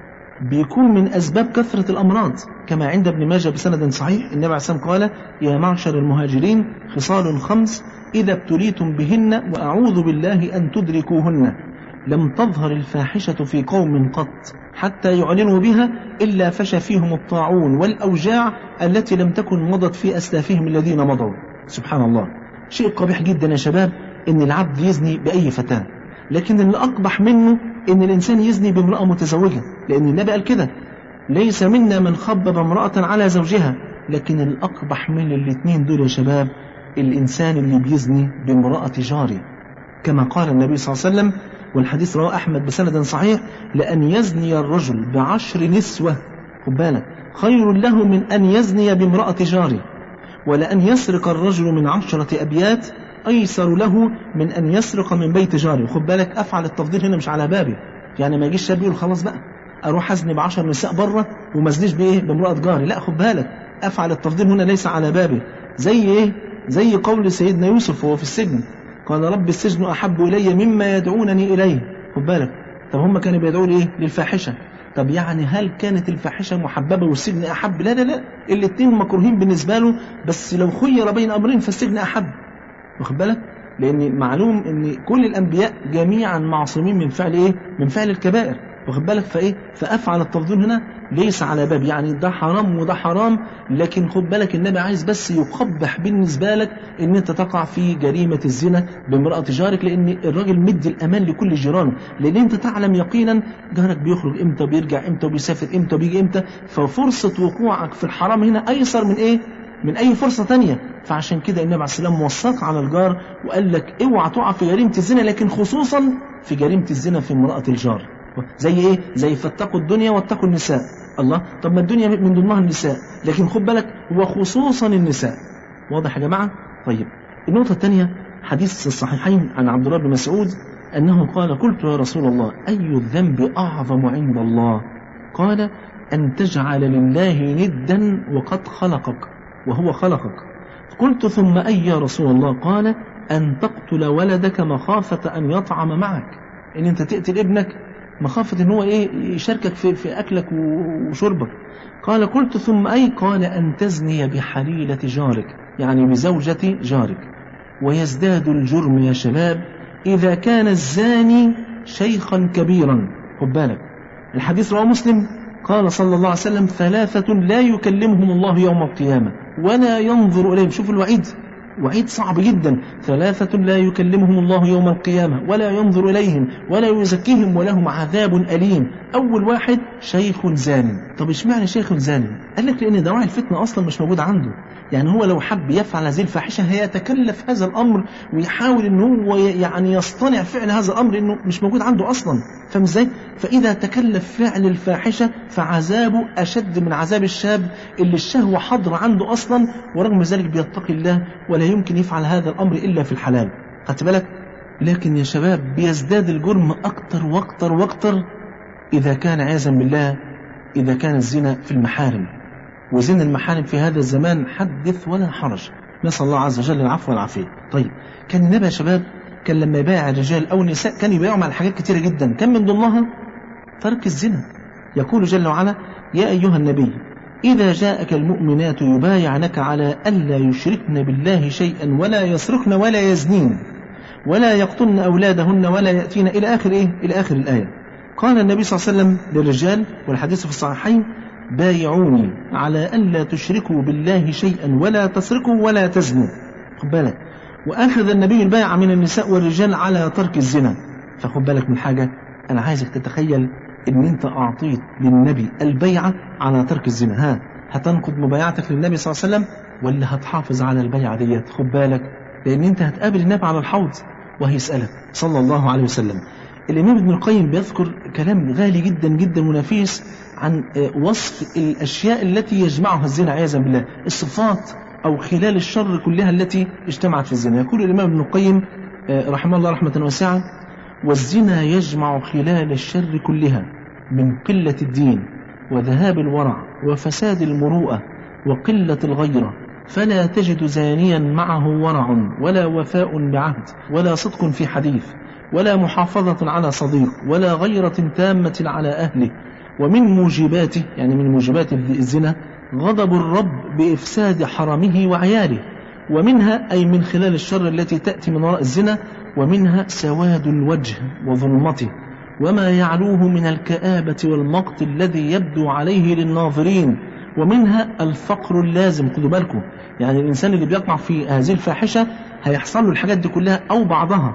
بيكون من أسباب كثرة الأمراض كما عند ابن ماجه بسند صحيح النبي عليه الصلاة والسلام قال يا معشر المهاجرين خصال خمس إذا ابتليتم بهن وأعوذ بالله أن تدركوهن لم تظهر الفاحشة في قوم قط حتى يعلنوا بها إلا فشى فيهم الطاعون والأوجاع التي لم تكن مضت في أسلافهم الذين مضوا سبحان الله شيء قبيح جدا يا شباب إن العبد يزني بأي فتاة لكن اللي أقبح منه إن الإنسان يزني بامرأة متزوجة لأن النبي قال كده ليس منا من خبب امرأة على زوجها لكن الأقبح من الاثنين دول يا شباب الإنسان اللي بيزني بامرأة جاري كما قال النبي صلى الله عليه وسلم والحديث رواه أحمد بسند صحيح لأن يزني الرجل بعشر نسوة خد بالك خير له من أن يزني بامرأة جاري ولأن يسرق الرجل من عشرة أبيات أيسر له من أن يسرق من بيت جاري خد بالك أفعل التفضيل هنا مش على بابي يعني ما يجيش شاب يقول خلاص بقى أروح أزني بعشر نساء بره وما أزنيش بإيه بامرأة جاري لا خد بالك أفعل التفضيل هنا ليس على بابي زي إيه زي قول سيدنا يوسف وهو في السجن قال رب السجن أحب إلي مما يدعونني إليه خد بالك طب هم كانوا بيدعوا لي إيه للفاحشة طب يعني هل كانت الفاحشة محببة والسجن أحب لا لا لا الاثنين مكروهين بالنسبة له بس لو خير بين أمرين فالسجن أحب واخد بالك لأن معلوم أن كل الأنبياء جميعا معصومين من فعل إيه من فعل الكبائر واخد بالك فايه فافعل التفضيل هنا ليس على باب يعني ده حرام وده حرام لكن خد بالك النبي عايز بس يقبح بالنسبه لك ان انت تقع في جريمه الزنا بامراه جارك لان الراجل مدي الامان لكل جيرانه لان انت تعلم يقينا جارك بيخرج امتى وبيرجع امتى وبيسافر امتى وبيجي امتى ففرصه وقوعك في الحرام هنا ايسر من ايه من اي فرصه تانية فعشان كده النبي عليه السلام وصاك على الجار وقال لك اوعى تقع في جريمه الزنا لكن خصوصا في جريمه الزنا في امراه الجار زي ايه زي فاتقوا الدنيا واتقوا النساء الله طب ما الدنيا من ضمنها النساء لكن خد بالك وخصوصا النساء واضح يا جماعه طيب النقطه الثانيه حديث الصحيحين عن عبد الله بن مسعود انه قال قلت يا رسول الله اي الذنب اعظم عند الله قال ان تجعل لله ندا وقد خلقك وهو خلقك قلت ثم اي يا رسول الله قال ان تقتل ولدك مخافه ان يطعم معك ان انت تقتل ابنك مخافة ان هو ايه يشاركك في, في اكلك وشربك قال قلت ثم اي قال ان تزني بحليلة جارك يعني بزوجة جارك ويزداد الجرم يا شباب اذا كان الزاني شيخا كبيرا خد بالك الحديث رواه مسلم قال صلى الله عليه وسلم ثلاثة لا يكلمهم الله يوم القيامة ولا ينظر إليهم شوف الوعيد وعيد صعب جدا ثلاثة لا يكلمهم الله يوم القيامة ولا ينظر إليهم ولا يزكيهم ولهم عذاب أليم أول واحد شيخ زان طب اشمعنى شيخ زان قال لك لأن دواعي الفتنة أصلا مش موجود عنده يعني هو لو حب يفعل هذه الفاحشة هيتكلف هذا الأمر ويحاول أن هو يعني يصطنع فعل هذا الأمر أنه مش موجود عنده أصلا فاهم ازاي؟ فإذا تكلف فعل الفاحشة فعذابه أشد من عذاب الشاب اللي الشهوة حاضرة عنده أصلا ورغم ذلك بيتقي الله ولا يمكن يفعل هذا الأمر إلا في الحلال خدت بالك؟ لكن يا شباب بيزداد الجرم أكتر وأكتر وأكتر إذا كان عياذا بالله إذا كان الزنا في المحارم وزنا المحارم في هذا الزمان حدث ولا حرج نسأل الله عز وجل العفو والعافية طيب كان النبي يا شباب كان لما يبايع الرجال أو النساء كان يبايعهم على حاجات كتيرة جدا كان من ضمنها ترك الزنا يقول جل وعلا يا أيها النبي إذا جاءك المؤمنات يبايعنك على ألا يشركن بالله شيئا ولا يسرقن ولا يزنين ولا يقتلن أولادهن ولا يأتين إلى آخر إيه؟ إلى آخر الآية قال النبي صلى الله عليه وسلم للرجال والحديث في الصحيحين بايعوني على ألا تشركوا بالله شيئا ولا تسرقوا ولا تزنوا خد بالك وأخذ النبي البيعة من النساء والرجال على ترك الزنا فخد بالك من حاجة أنا عايزك تتخيل إن أنت أعطيت للنبي البيعة على ترك الزنا ها هتنقض مبايعتك للنبي صلى الله عليه وسلم ولا هتحافظ على البيعة ديت خد بالك لأن أنت هتقابل النبي على الحوض وهيسألك صلى الله عليه وسلم الإمام ابن القيم بيذكر كلام غالي جدا جدا ونفيس عن وصف الأشياء التي يجمعها الزنا عياذا بالله الصفات أو خلال الشر كلها التي اجتمعت في الزنا يقول الإمام ابن القيم رحمه الله رحمة واسعة والزنا يجمع خلال الشر كلها من قلة الدين وذهاب الورع وفساد المروءة وقلة الغيرة فلا تجد زانيا معه ورع ولا وفاء بعهد ولا صدق في حديث ولا محافظة على صديق ولا غيرة تامة على أهله ومن موجباته يعني من موجبات الزنا غضب الرب بإفساد حرمه وعياله ومنها أي من خلال الشر التي تأتي من وراء الزنا ومنها سواد الوجه وظلمته وما يعلوه من الكآبة والمقت الذي يبدو عليه للناظرين ومنها الفقر اللازم خدوا بالكم يعني الإنسان اللي بيقع في هذه الفاحشة هيحصل له الحاجات دي كلها أو بعضها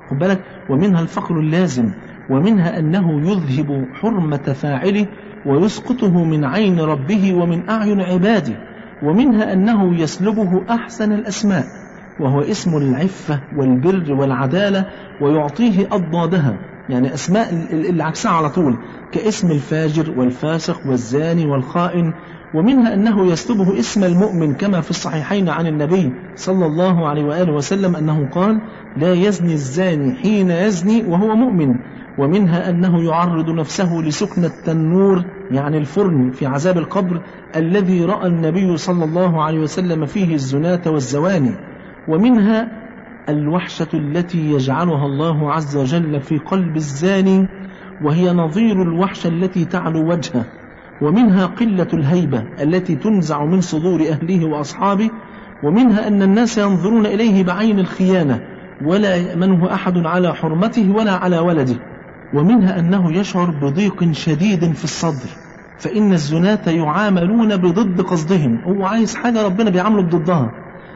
خد بالك ومنها الفقر اللازم ومنها أنه يذهب حرمة فاعله ويسقطه من عين ربه ومن أعين عباده ومنها أنه يسلبه أحسن الأسماء وهو اسم العفة والبر والعدالة ويعطيه أضدادها يعني أسماء اللي عكسها على طول كاسم الفاجر والفاسق والزاني والخائن ومنها أنه يسلبه اسم المؤمن كما في الصحيحين عن النبي صلى الله عليه وآله وسلم أنه قال لا يزني الزاني حين يزني وهو مؤمن ومنها أنه يعرض نفسه لسكنة التنور يعني الفرن في عذاب القبر الذي رأى النبي صلى الله عليه وسلم فيه الزناة والزواني ومنها الوحشة التي يجعلها الله عز وجل في قلب الزاني وهي نظير الوحشة التي تعلو وجهه ومنها قلة الهيبة التي تنزع من صدور أهله وأصحابه ومنها أن الناس ينظرون إليه بعين الخيانة ولا يأمنه أحد على حرمته ولا على ولده ومنها أنه يشعر بضيق شديد في الصدر فإن الزناة يعاملون بضد قصدهم هو عايز حاجة ربنا بيعامله بضدها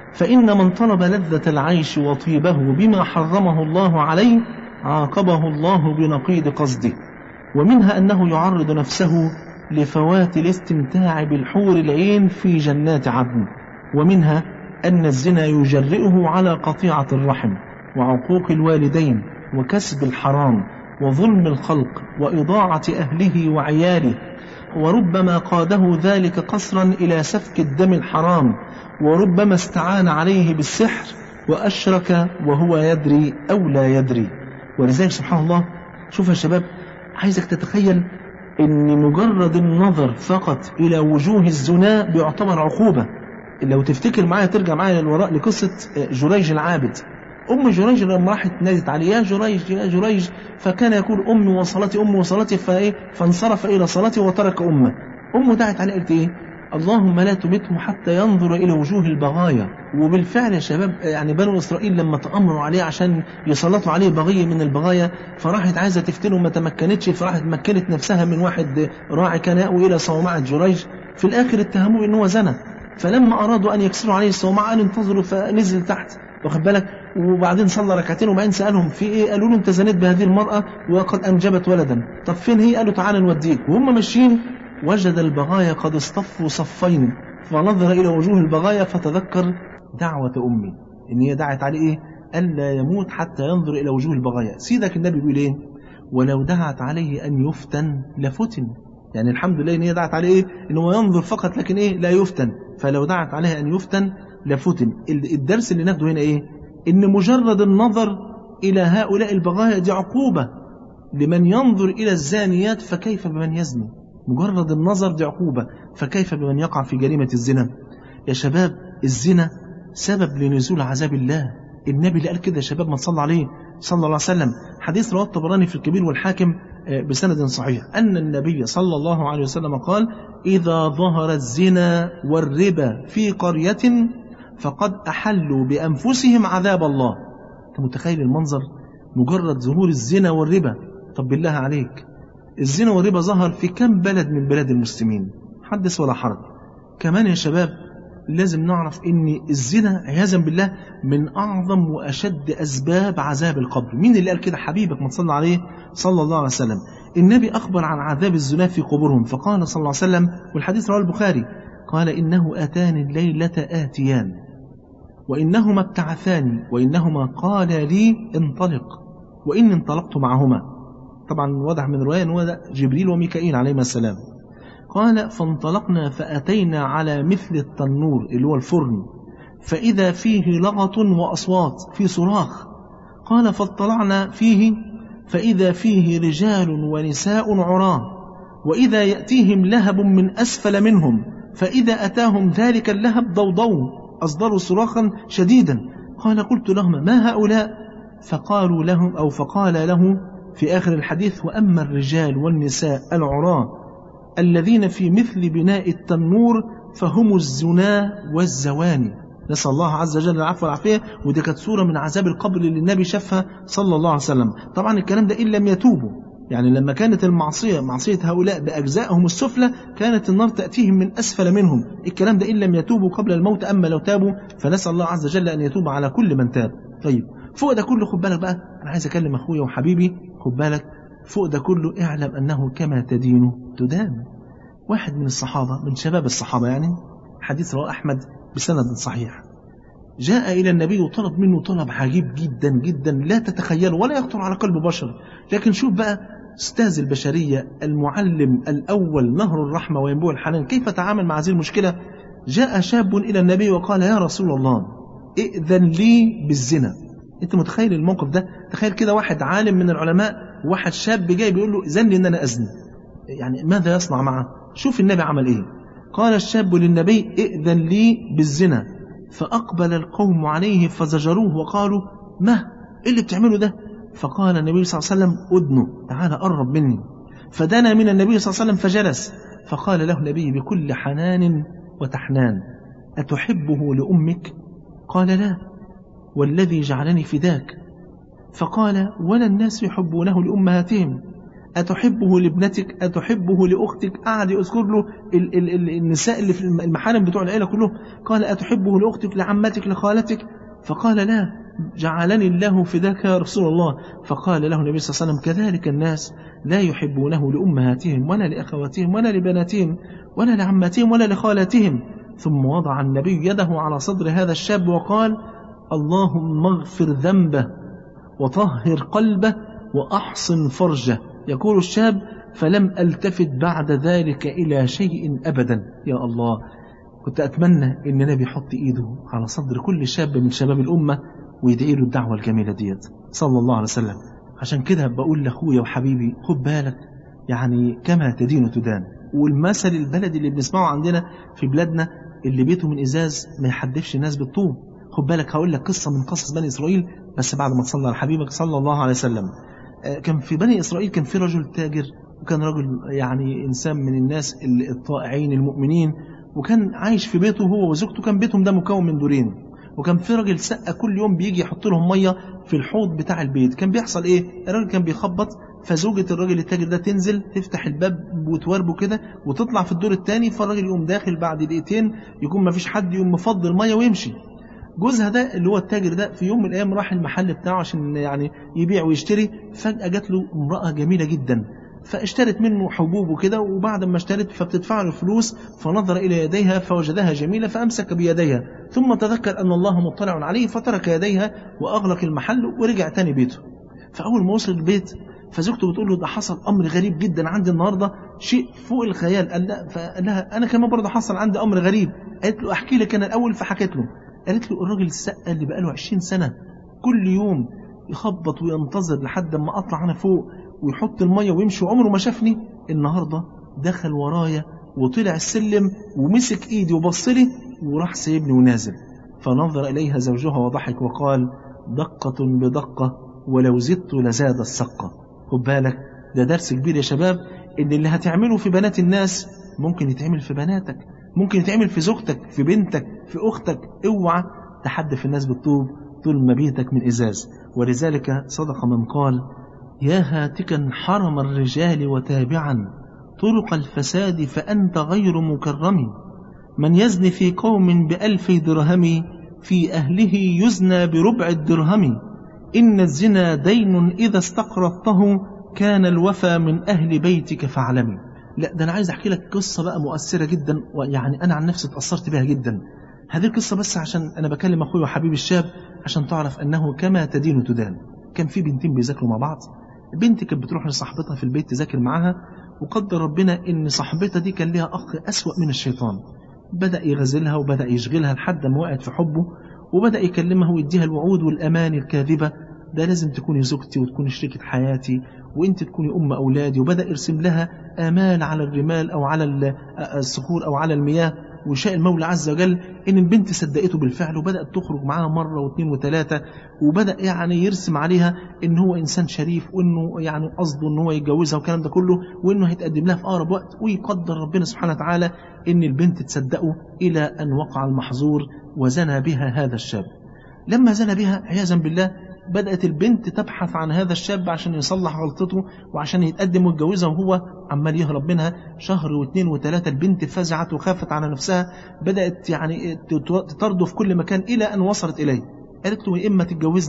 فإن من طلب لذة العيش وطيبه بما حرمه الله عليه عاقبه الله بنقيض قصده ومنها أنه يعرض نفسه لفوات الاستمتاع بالحور العين في جنات عدن ومنها أن الزنا يجرئه على قطيعة الرحم وعقوق الوالدين وكسب الحرام وظلم الخلق وإضاعة أهله وعياله وربما قاده ذلك قصرا إلى سفك الدم الحرام وربما استعان عليه بالسحر وأشرك وهو يدري أو لا يدري ولذلك سبحان الله شوف يا شباب عايزك تتخيل ان مجرد النظر فقط الى وجوه الزنا بيعتبر عقوبة لو تفتكر معايا ترجع معايا للوراء لقصة جريج العابد أم جريج لما راحت نادت عليه يا جريج يا جريج فكان يقول أمي وصلتي أمي وصلتي فإيه فانصرف إلى صلاته وترك أمه أمه دعت عليه قالت إيه اللهم لا تمته حتى ينظر إلى وجوه البغايا وبالفعل يا شباب يعني بنو إسرائيل لما تأمروا عليه عشان يسلطوا عليه بغية من البغايا فراحت عايزة تفتنه ما تمكنتش فراحت مكنت نفسها من واحد راعي كان يأوي إلى صومعة جريج في الآخر اتهموه إن هو زنى فلما أرادوا أن يكسروا عليه الصومعة قال انتظروا فنزل تحت واخد بالك وبعدين صلى ركعتين وبعدين سألهم في إيه قالوا له أنت زنيت بهذه المرأة وقد أنجبت ولدا طب فين هي قالوا تعالى نوديك وهم ماشيين وجد البغايا قد اصطفوا صفين فنظر إلى وجوه البغايا فتذكر دعوة أمي إن هي دعت عليه إيه ألا يموت حتى ينظر إلى وجوه البغايا سيدك النبي بيقول إيه ولو دعت عليه أن يفتن لفتن يعني الحمد لله إن هي دعت عليه إيه إن هو ينظر فقط لكن إيه لا يفتن فلو دعت عليه أن يفتن لفتن الدرس اللي ناخده هنا إيه إن مجرد النظر إلى هؤلاء البغايا دي عقوبة لمن ينظر إلى الزانيات فكيف بمن يزني مجرد النظر دي عقوبة فكيف بمن يقع في جريمة الزنا يا شباب الزنا سبب لنزول عذاب الله النبي اللي قال كده يا شباب ما تصلى عليه صلى الله عليه وسلم حديث رواه الطبراني في الكبير والحاكم بسند صحيح أن النبي صلى الله عليه وسلم قال إذا ظهر الزنا والربا في قرية فقد أحلوا بأنفسهم عذاب الله أنت متخيل المنظر مجرد ظهور الزنا والربا طب بالله عليك الزنا والربا ظهر في كم بلد من بلاد المسلمين حدث ولا حرج كمان يا شباب لازم نعرف ان الزنا عياذا بالله من اعظم واشد اسباب عذاب القبر مين اللي قال كده حبيبك ما تصلى عليه صلى الله عليه وسلم النبي اخبر عن عذاب الزنا في قبورهم فقال صلى الله عليه وسلم والحديث رواه البخاري قال انه اتاني الليله اتيان وانهما ابتعثاني وانهما قالا لي انطلق واني انطلقت معهما طبعا واضح من رواية أنه جبريل وميكائيل عليهما السلام قال فانطلقنا فأتينا على مثل التنور اللي هو الفرن فإذا فيه لغط وأصوات في صراخ قال فاطلعنا فيه فإذا فيه رجال ونساء عراه وإذا يأتيهم لهب من أسفل منهم فإذا أتاهم ذلك اللهب ضوضوا أصدروا صراخا شديدا قال قلت لهم ما هؤلاء فقالوا لهم أو فقال له في آخر الحديث وأما الرجال والنساء العراة الذين في مثل بناء التنور فهم الزنا والزواني نسأل الله عز وجل العفو والعافية ودي كانت صورة من عذاب القبر اللي النبي شافها صلى الله عليه وسلم طبعا الكلام ده إن لم يتوبوا يعني لما كانت المعصية معصية هؤلاء بأجزائهم السفلى كانت النار تأتيهم من أسفل منهم الكلام ده إن لم يتوبوا قبل الموت أما لو تابوا فنسأل الله عز وجل أن يتوب على كل من تاب طيب فوق ده كله خد بالك بقى انا عايز اكلم اخويا وحبيبي خد بالك فوق ده كله اعلم انه كما تدين تدان واحد من الصحابه من شباب الصحابه يعني حديث رواه احمد بسند صحيح جاء الى النبي وطلب منه طلب عجيب جدا جدا لا تتخيله ولا يخطر على قلب بشر لكن شوف بقى استاذ البشريه المعلم الاول نهر الرحمه وينبوع الحنان كيف تعامل مع هذه المشكله جاء شاب الى النبي وقال يا رسول الله ائذن لي بالزنا انت متخيل الموقف ده تخيل كده واحد عالم من العلماء واحد شاب جاي بيقول له اذن لي ان انا ازني يعني ماذا يصنع معه شوف النبي عمل ايه قال الشاب للنبي ائذن لي بالزنا فاقبل القوم عليه فزجروه وقالوا ما ايه اللي بتعمله ده فقال النبي صلى الله عليه وسلم ادنه تعال قرب مني فدنا من النبي صلى الله عليه وسلم فجلس فقال له النبي بكل حنان وتحنان أتحبه لأمك قال لا والذي جعلني فداك فقال ولا الناس يحبونه لأمهاتهم أتحبه لابنتك أتحبه لأختك قعد يذكر له ال ال ال النساء اللي في المحارم بتوع العيلة كلهم قال أتحبه لأختك لعمتك لخالتك فقال لا جعلني الله فداك يا رسول الله فقال له النبي صلى الله عليه وسلم كذلك الناس لا يحبونه لأمهاتهم ولا لأخواتهم ولا لبناتهم ولا لعماتهم ولا لخالاتهم ثم وضع النبي يده على صدر هذا الشاب وقال اللهم اغفر ذنبه وطهر قلبه وأحصن فرجه يقول الشاب فلم ألتفت بعد ذلك إلى شيء أبدا يا الله كنت أتمنى إن النبي يحط إيده على صدر كل شاب من شباب الأمة ويدعي له الدعوة الجميلة ديت صلى الله عليه وسلم عشان كده بقول لأخويا وحبيبي خد بالك يعني كما تدين تدان والمثل البلدي اللي بنسمعه عندنا في بلادنا اللي بيته من إزاز ما يحدفش الناس بالطوب خد بالك هقول لك قصة من قصص بني إسرائيل بس بعد ما تصلى على حبيبك صلى الله عليه وسلم كان في بني إسرائيل كان في رجل تاجر وكان رجل يعني إنسان من الناس الطائعين المؤمنين وكان عايش في بيته هو وزوجته كان بيتهم ده مكون من دورين وكان في راجل سقة كل يوم بيجي يحط لهم ميه في الحوض بتاع البيت كان بيحصل ايه الراجل كان بيخبط فزوجة الراجل التاجر ده تنزل تفتح الباب وتوربه كده وتطلع في الدور الثاني فالراجل يقوم داخل بعد دقيقتين يكون ما فيش حد يقوم مفضي الميه ويمشي جوزها ده اللي هو التاجر ده في يوم من الايام راح المحل بتاعه عشان يعني يبيع ويشتري فجأة جات له امرأة جميلة جدا فاشترت منه حبوب وكده وبعد ما اشترت فبتدفع له فلوس فنظر إلى يديها فوجدها جميلة فأمسك بيديها ثم تذكر أن الله مطلع عليه فترك يديها وأغلق المحل ورجع تاني بيته فأول ما وصل البيت فزوجته بتقول له ده حصل أمر غريب جدا عندي النهاردة شيء فوق الخيال قال لا فقال لها أنا كمان برضه حصل عندي أمر غريب قالت له أحكي لك أنا الأول فحكت له قالت له الراجل السقة اللي بقاله 20 سنة كل يوم يخبط وينتظر لحد ما أطلع أنا فوق ويحط المية ويمشي وعمره ما شافني النهاردة دخل ورايا وطلع السلم ومسك ايدي وبص لي وراح سايبني ونازل فنظر إليها زوجها وضحك وقال دقة بدقة ولو زدت لزاد السقة خد بالك ده درس كبير يا شباب ان اللي هتعمله في بنات الناس ممكن يتعمل في بناتك ممكن يتعمل في زوجتك في بنتك في أختك اوعى تحدف الناس بالطوب طول ما بيتك من إزاز ولذلك صدق من قال يا هاتكا حرم الرجال وتابعا طرق الفساد فأنت غير مكرم من يزن في قوم بألف درهم في أهله يزنى بربع الدرهم إن الزنا دين إذا استقرضته كان الوفى من أهل بيتك فاعلمي لا ده أنا عايز أحكي لك قصة بقى مؤثرة جدا ويعني أنا عن نفسي اتأثرت بها جدا هذه القصة بس عشان أنا بكلم أخوي وحبيبي الشاب عشان تعرف أنه كما تدين تدان كان في بنتين بيذاكروا مع بعض بنت كانت بتروح لصاحبتها في البيت تذاكر معاها وقدر ربنا ان صاحبتها دي كان ليها اخ اسوا من الشيطان بدا يغزلها وبدا يشغلها لحد ما وقعت في حبه وبدا يكلمها ويديها الوعود والاماني الكاذبه ده لازم تكوني زوجتي وتكوني شريكة حياتي وانت تكوني ام اولادي وبدا يرسم لها امال على الرمال او على الصخور او على المياه وشاء المولى عز وجل ان البنت صدقته بالفعل وبدات تخرج معاها مره واثنين وثلاثه وبدا يعني يرسم عليها ان هو انسان شريف وانه يعني قصده ان هو يتجوزها والكلام ده كله وانه هيتقدم لها في اقرب وقت ويقدر ربنا سبحانه وتعالى ان البنت تصدقه الى ان وقع المحظور وزنى بها هذا الشاب لما زنى بها عياذا بالله بدأت البنت تبحث عن هذا الشاب عشان يصلح غلطته وعشان يتقدم ويتجوزها وهو عمال يهرب منها شهر واثنين وثلاثة البنت فزعت وخافت على نفسها بدأت يعني تطرده في كل مكان إلى أن وصلت إليه قالت له يا إما تتجوزني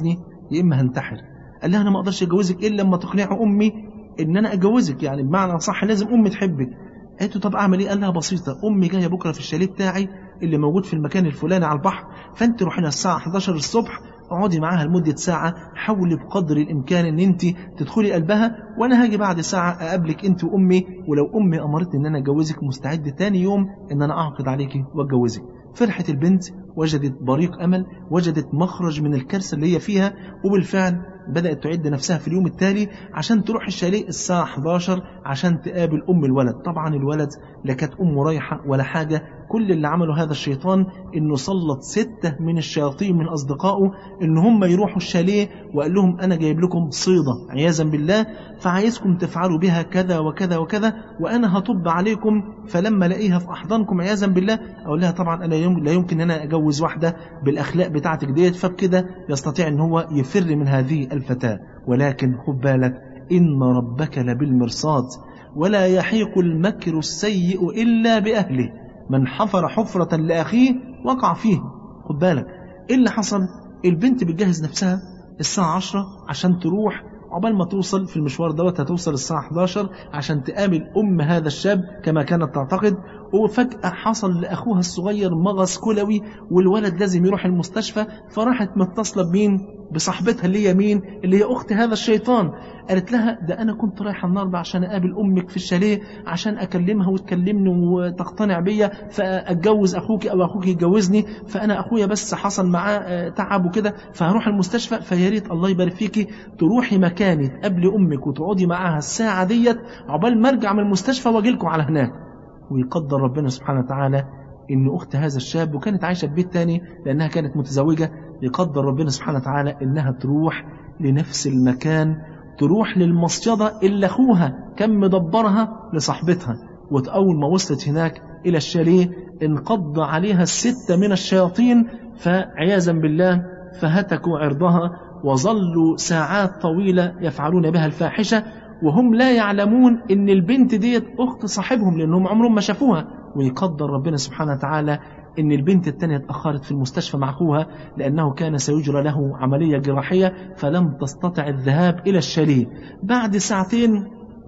يا اما هنتحر قال لها انا ما اقدرش اتجوزك الا لما تقنعي امي ان انا اتجوزك يعني بمعنى صح لازم امي تحبك قالت له طب اعمل ايه قال لها بسيطه امي جايه بكره في الشاليه بتاعي اللي موجود في المكان الفلاني على البحر فانت روحي لها الساعه 11 الصبح اقعدي معاها لمده ساعه حاولي بقدر الامكان ان انت تدخلي قلبها وانا هاجي بعد ساعه اقابلك انت وامي ولو امي امرتني ان انا اتجوزك مستعد تاني يوم ان انا اعقد عليكي واتجوزك فرحت البنت وجدت بريق امل وجدت مخرج من الكارثه اللي هي فيها وبالفعل بدأت تعد نفسها في اليوم التالي عشان تروح الشاليه الساعة 11 عشان تقابل أم الولد طبعا الولد لا كانت أمه رايحة ولا حاجة كل اللي عمله هذا الشيطان انه سلط ستة من الشياطين من اصدقائه ان هم يروحوا الشاليه وقال لهم انا جايب لكم صيدة عياذا بالله فعايزكم تفعلوا بها كذا وكذا وكذا وانا هطب عليكم فلما الاقيها في احضانكم عياذا بالله اقول لها طبعا انا يوم لا يمكن ان انا اجوز واحدة بالاخلاق بتاعتك ديت فبكده يستطيع ان هو يفر من هذه الفتاة ولكن خد بالك ان ربك لبالمرصاد ولا يحيق المكر السيء الا باهله من حفر حفرة لأخيه وقع فيه خد بالك إيه اللي حصل البنت بتجهز نفسها الساعة 10 عشان تروح عقبال ما توصل في المشوار دوت هتوصل الساعة 11 عشان تقابل أم هذا الشاب كما كانت تعتقد وفجأة حصل لأخوها الصغير مغص كلوي والولد لازم يروح المستشفى فراحت متصلة بمين بصاحبتها اللي هي مين اللي هي أخت هذا الشيطان قالت لها ده أنا كنت رايحة النهاردة عشان أقابل أمك في الشاليه عشان أكلمها وتكلمني وتقتنع بيا فأتجوز أخوك أو أخوك يتجوزني فأنا أخويا بس حصل معاه تعب وكده فهروح المستشفى فيا ريت الله يبارك فيكي تروحي مكاني تقابلي أمك وتقعدي معاها الساعة ديت عقبال ما أرجع من المستشفى وأجي لكم على هناك ويقدر ربنا سبحانه وتعالى ان اخت هذا الشاب وكانت عايشه في بيت تاني لانها كانت متزوجه يقدر ربنا سبحانه وتعالى انها تروح لنفس المكان تروح للمصيده اللي اخوها كان مدبرها لصاحبتها واول ما وصلت هناك الى الشاليه انقض عليها السته من الشياطين فعياذا بالله فهتكوا عرضها وظلوا ساعات طويله يفعلون بها الفاحشه وهم لا يعلمون ان البنت ديت اخت صاحبهم لانهم عمرهم ما شافوها ويقدر ربنا سبحانه وتعالى ان البنت التانية اتأخرت في المستشفى مع اخوها لانه كان سيجرى له عملية جراحية فلم تستطع الذهاب الى الشاليه بعد ساعتين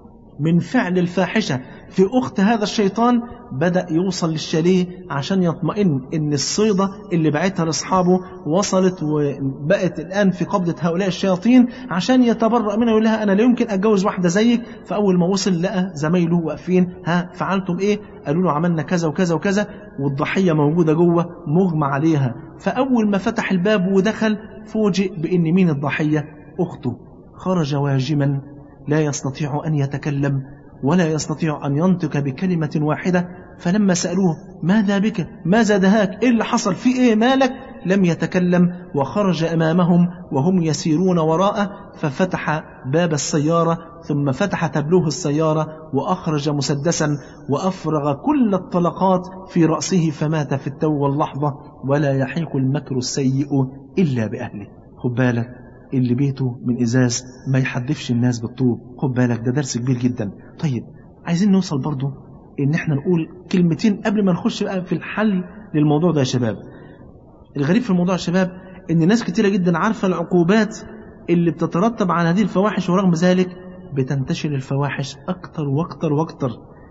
من فعل الفاحشة في أخت هذا الشيطان بدأ يوصل للشاليه عشان يطمئن إن الصيدة اللي بعتها لأصحابه وصلت وبقت الآن في قبضة هؤلاء الشياطين عشان يتبرأ منها ويقول لها أنا لا يمكن أتجوز واحدة زيك فأول ما وصل لقى زمايله واقفين ها فعلتم إيه؟ قالوا له عملنا كذا وكذا وكذا والضحية موجودة جوه مغمى عليها فأول ما فتح الباب ودخل فوجئ بإن مين الضحية؟ أخته خرج واجما لا يستطيع أن يتكلم ولا يستطيع أن ينطق بكلمة واحدة فلما سألوه ماذا بك ماذا دهاك إيه اللي حصل في إيه مالك لم يتكلم وخرج أمامهم وهم يسيرون وراءه ففتح باب السيارة ثم فتح تبلوه السيارة وأخرج مسدسا وأفرغ كل الطلقات في رأسه فمات في التو واللحظة ولا يحيق المكر السيء إلا بأهله خد بالك اللي بيته من ازاز ما يحدفش الناس بالطوب خد بالك ده درس كبير جدا طيب عايزين نوصل برضو ان احنا نقول كلمتين قبل ما نخش بقى في الحل للموضوع ده يا شباب الغريب في الموضوع يا شباب ان ناس كتيرة جدا عارفة العقوبات اللي بتترتب على هذه الفواحش ورغم ذلك بتنتشر الفواحش اكتر واكتر واكتر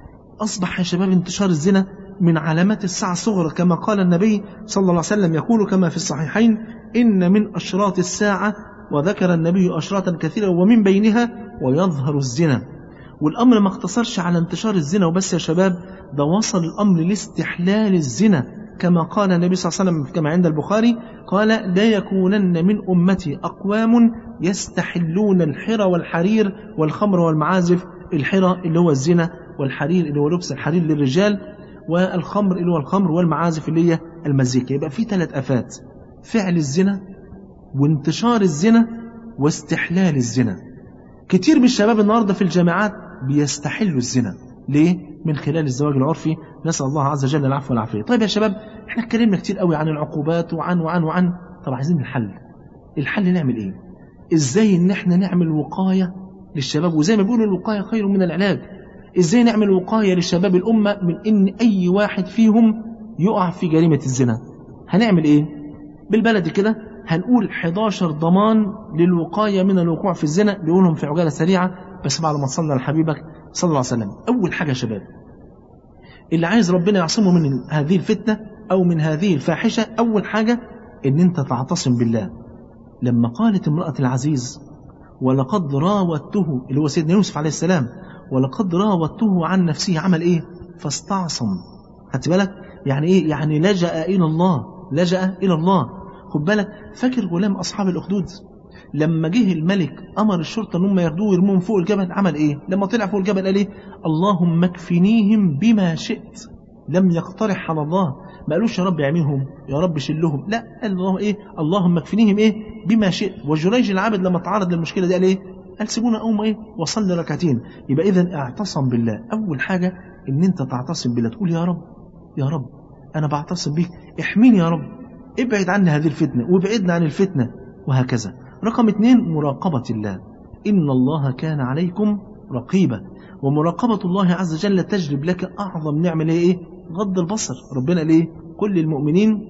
اصبح يا شباب انتشار الزنا من علامات الساعة الصغرى كما قال النبي صلى الله عليه وسلم يقول كما في الصحيحين إن من أشراط الساعة وذكر النبي أشراطا كثيرة ومن بينها ويظهر الزنا والأمر ما اقتصرش على انتشار الزنا وبس يا شباب ده وصل الأمر لاستحلال الزنا كما قال النبي صلى الله عليه وسلم كما عند البخاري قال لا يكونن من أمتي أقوام يستحلون الحرى والحرير والخمر والمعازف الحرى اللي هو الزنا والحرير اللي هو لبس الحرير للرجال والخمر اللي هو الخمر والمعازف اللي هي المزيكا يبقى في ثلاث آفات فعل الزنا وانتشار الزنا واستحلال الزنا كتير من الشباب النهارده في الجامعات بيستحلوا الزنا ليه من خلال الزواج العرفي نسال الله عز وجل العفو والعافيه طيب يا شباب احنا اتكلمنا كتير قوي عن العقوبات وعن وعن وعن طب عايزين الحل الحل نعمل ايه ازاي ان احنا نعمل وقايه للشباب وزي ما بيقولوا الوقايه خير من العلاج ازاي نعمل وقايه للشباب الامه من ان اي واحد فيهم يقع في جريمه الزنا هنعمل ايه بالبلد كده هنقول 11 ضمان للوقاية من الوقوع في الزنا بيقولهم في عجالة سريعة بس بعد ما تصلي على حبيبك صلى الله عليه وسلم أول حاجة يا شباب اللي عايز ربنا يعصمه من هذه الفتنة أو من هذه الفاحشة أول حاجة إن أنت تعتصم بالله لما قالت امرأة العزيز ولقد راودته اللي هو سيدنا يوسف عليه السلام ولقد راودته عن نفسه عمل إيه فاستعصم خدت بالك يعني إيه يعني لجأ إلى الله لجأ إلى الله خد بالك فاكر غلام أصحاب الأخدود لما جه الملك أمر الشرطة أنهم ياخدوه ويرموهم فوق الجبل عمل إيه لما طلع فوق الجبل قال إيه اللهم اكفنيهم بما شئت لم يقترح على الله ما قالوش يا رب اعملهم يا رب شلهم لا قال الله ايه اللهم اكفنيهم ايه بما شئت وجريج العابد لما تعرض للمشكله دي قال ايه قال سيبونا اقوم ايه وصلي ركعتين يبقى اذا اعتصم بالله اول حاجه ان انت تعتصم بالله تقول يا رب يا رب انا بعتصم بيك احميني يا رب ابعد عني هذه الفتنه وابعدنا عن الفتنه وهكذا رقم اثنين مراقبه الله ان الله كان عليكم رقيبا ومراقبة الله عز وجل تجلب لك أعظم نعمة اللي هي إيه؟ غض البصر ربنا ليه كل المؤمنين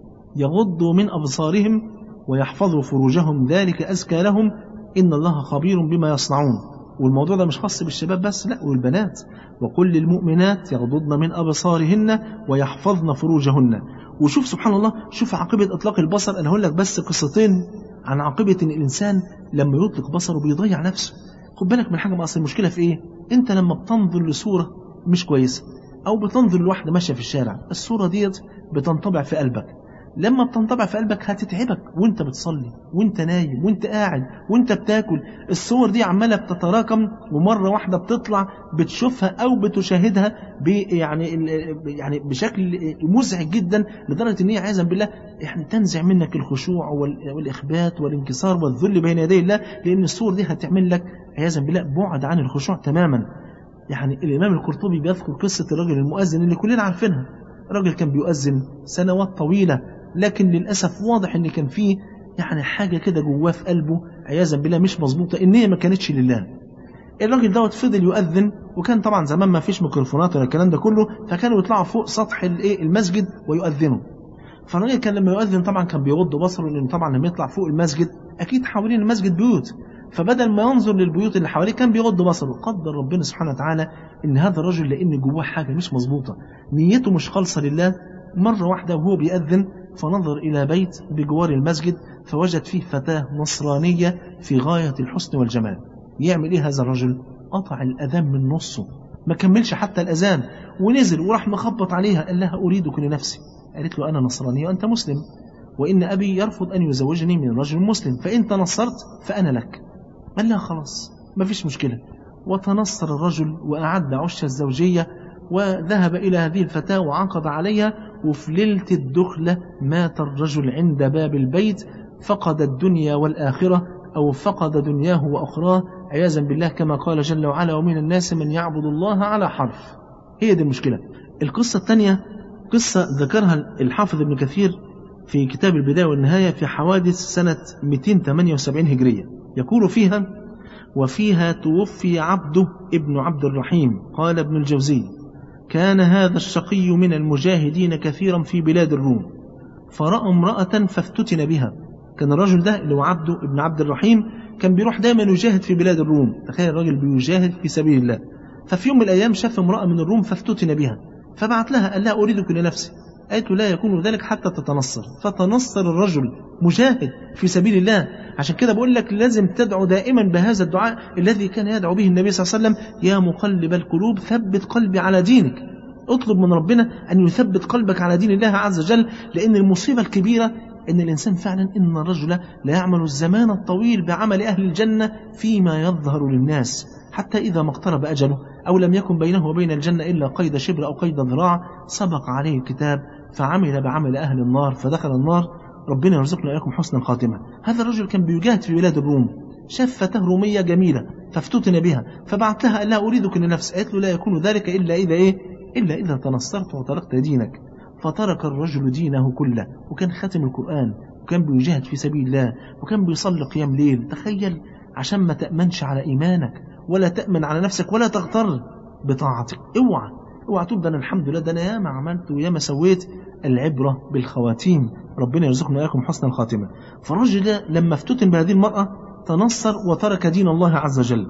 يغضوا من أبصارهم ويحفظوا فروجهم ذلك أزكى لهم إن الله خبير بما يصنعون والموضوع ده مش خاص بالشباب بس لا والبنات وكل المؤمنات يغضضن من أبصارهن ويحفظن فروجهن وشوف سبحان الله شوف عاقبة إطلاق البصر أنا هقول لك بس قصتين عن عاقبة إن الإنسان لما يطلق بصره بيضيع نفسه خد بالك من حاجة ما أصل المشكلة في إيه أنت لما بتنظر لصورة مش كويسة أو بتنظر لواحدة ماشية في الشارع الصورة ديت بتنطبع في قلبك لما بتنطبع في قلبك هتتعبك وانت بتصلي وانت نايم وانت قاعد وانت بتاكل الصور دي عمالة بتتراكم ومرة واحدة بتطلع بتشوفها او بتشاهدها يعني يعني بشكل مزعج جدا لدرجة ان هي عياذا بالله يعني تنزع منك الخشوع والاخبات والانكسار والذل بين يدي الله لان الصور دي هتعمل لك عياذا بالله بعد عن الخشوع تماما يعني الامام القرطبي بيذكر قصة الرجل المؤذن اللي كلنا عارفينها راجل كان بيؤذن سنوات طويلة لكن للأسف واضح ان كان فيه يعني حاجة كده جواه في قلبه عياذا بالله مش مظبوطة ان هي ما كانتش لله الراجل دوت فضل يؤذن وكان طبعا زمان ما فيش ميكروفونات ولا الكلام ده كله فكانوا يطلعوا فوق سطح الايه المسجد ويؤذنوا فالراجل كان لما يؤذن طبعا كان بيغض بصره لان طبعا لما يطلع فوق المسجد اكيد حوالين المسجد بيوت فبدل ما ينظر للبيوت اللي حواليه كان بيغض بصره قدر ربنا سبحانه وتعالى ان هذا الرجل لان جواه حاجه مش مظبوطه نيته مش خالصه لله مره واحده وهو بيأذن فنظر إلى بيت بجوار المسجد فوجد فيه فتاة نصرانية في غاية الحسن والجمال يعمل إيه هذا الرجل قطع الأذان من نصه ما كملش حتى الأذان ونزل وراح مخبط عليها قال لها أريدك لنفسي قالت له أنا نصرانية وأنت مسلم وإن أبي يرفض أن يزوجني من رجل مسلم فإن تنصرت فأنا لك قال لها خلاص ما فيش مشكلة وتنصر الرجل وأعد عش الزوجية وذهب إلى هذه الفتاة وعقد عليها وفي ليلة الدخلة مات الرجل عند باب البيت فقد الدنيا والآخرة أو فقد دنياه وأخراه عياذا بالله كما قال جل وعلا ومن الناس من يعبد الله على حرف هي دي المشكلة القصة الثانية قصة ذكرها الحافظ ابن كثير في كتاب البداية والنهاية في حوادث سنة 278 هجرية يقول فيها وفيها توفي عبده ابن عبد الرحيم قال ابن الجوزي كان هذا الشقي من المجاهدين كثيرا في بلاد الروم فرأى امرأة فافتتن بها كان الرجل ده اللي هو عبده ابن عبد الرحيم كان بيروح دايما يجاهد في بلاد الروم تخيل الراجل بيجاهد في سبيل الله ففي يوم من الأيام شاف امرأة من الروم فافتتن بها فبعت لها قال لها أريدك لنفسي قالت له لا يكون ذلك حتى تتنصر فتنصر الرجل مجاهد في سبيل الله عشان كده بقول لك لازم تدعو دائما بهذا الدعاء الذي كان يدعو به النبي صلى الله عليه وسلم يا مقلب القلوب ثبت قلبي على دينك اطلب من ربنا أن يثبت قلبك على دين الله عز وجل لأن المصيبة الكبيرة أن الإنسان فعلا إن الرجل لا يعمل الزمان الطويل بعمل أهل الجنة فيما يظهر للناس حتى إذا ما اقترب أجله أو لم يكن بينه وبين الجنة إلا قيد شبر أو قيد ذراع سبق عليه الكتاب فعمل بعمل أهل النار فدخل النار ربنا يرزقنا إياكم حسن الخاتمة هذا الرجل كان بيجاهد في بلاد الروم شاف فتاة رومية جميلة فافتتن بها فبعت لها قال لها أريدك لنفسي قالت له لا يكون ذلك إلا إذا إيه إلا إذا تنصرت وطلقت دينك فترك الرجل دينه كله وكان ختم القرآن وكان بيجاهد في سبيل الله وكان بيصلي قيام ليل تخيل عشان ما تأمنش على إيمانك ولا تأمن على نفسك ولا تغتر بطاعتك اوعى اوعى تقول ده انا الحمد لله ده انا ياما عملت وياما سويت العبرة بالخواتيم ربنا يرزقنا وإياكم حسن الخاتمة فالرجل ده لما افتتن بهذه المرأة تنصر وترك دين الله عز وجل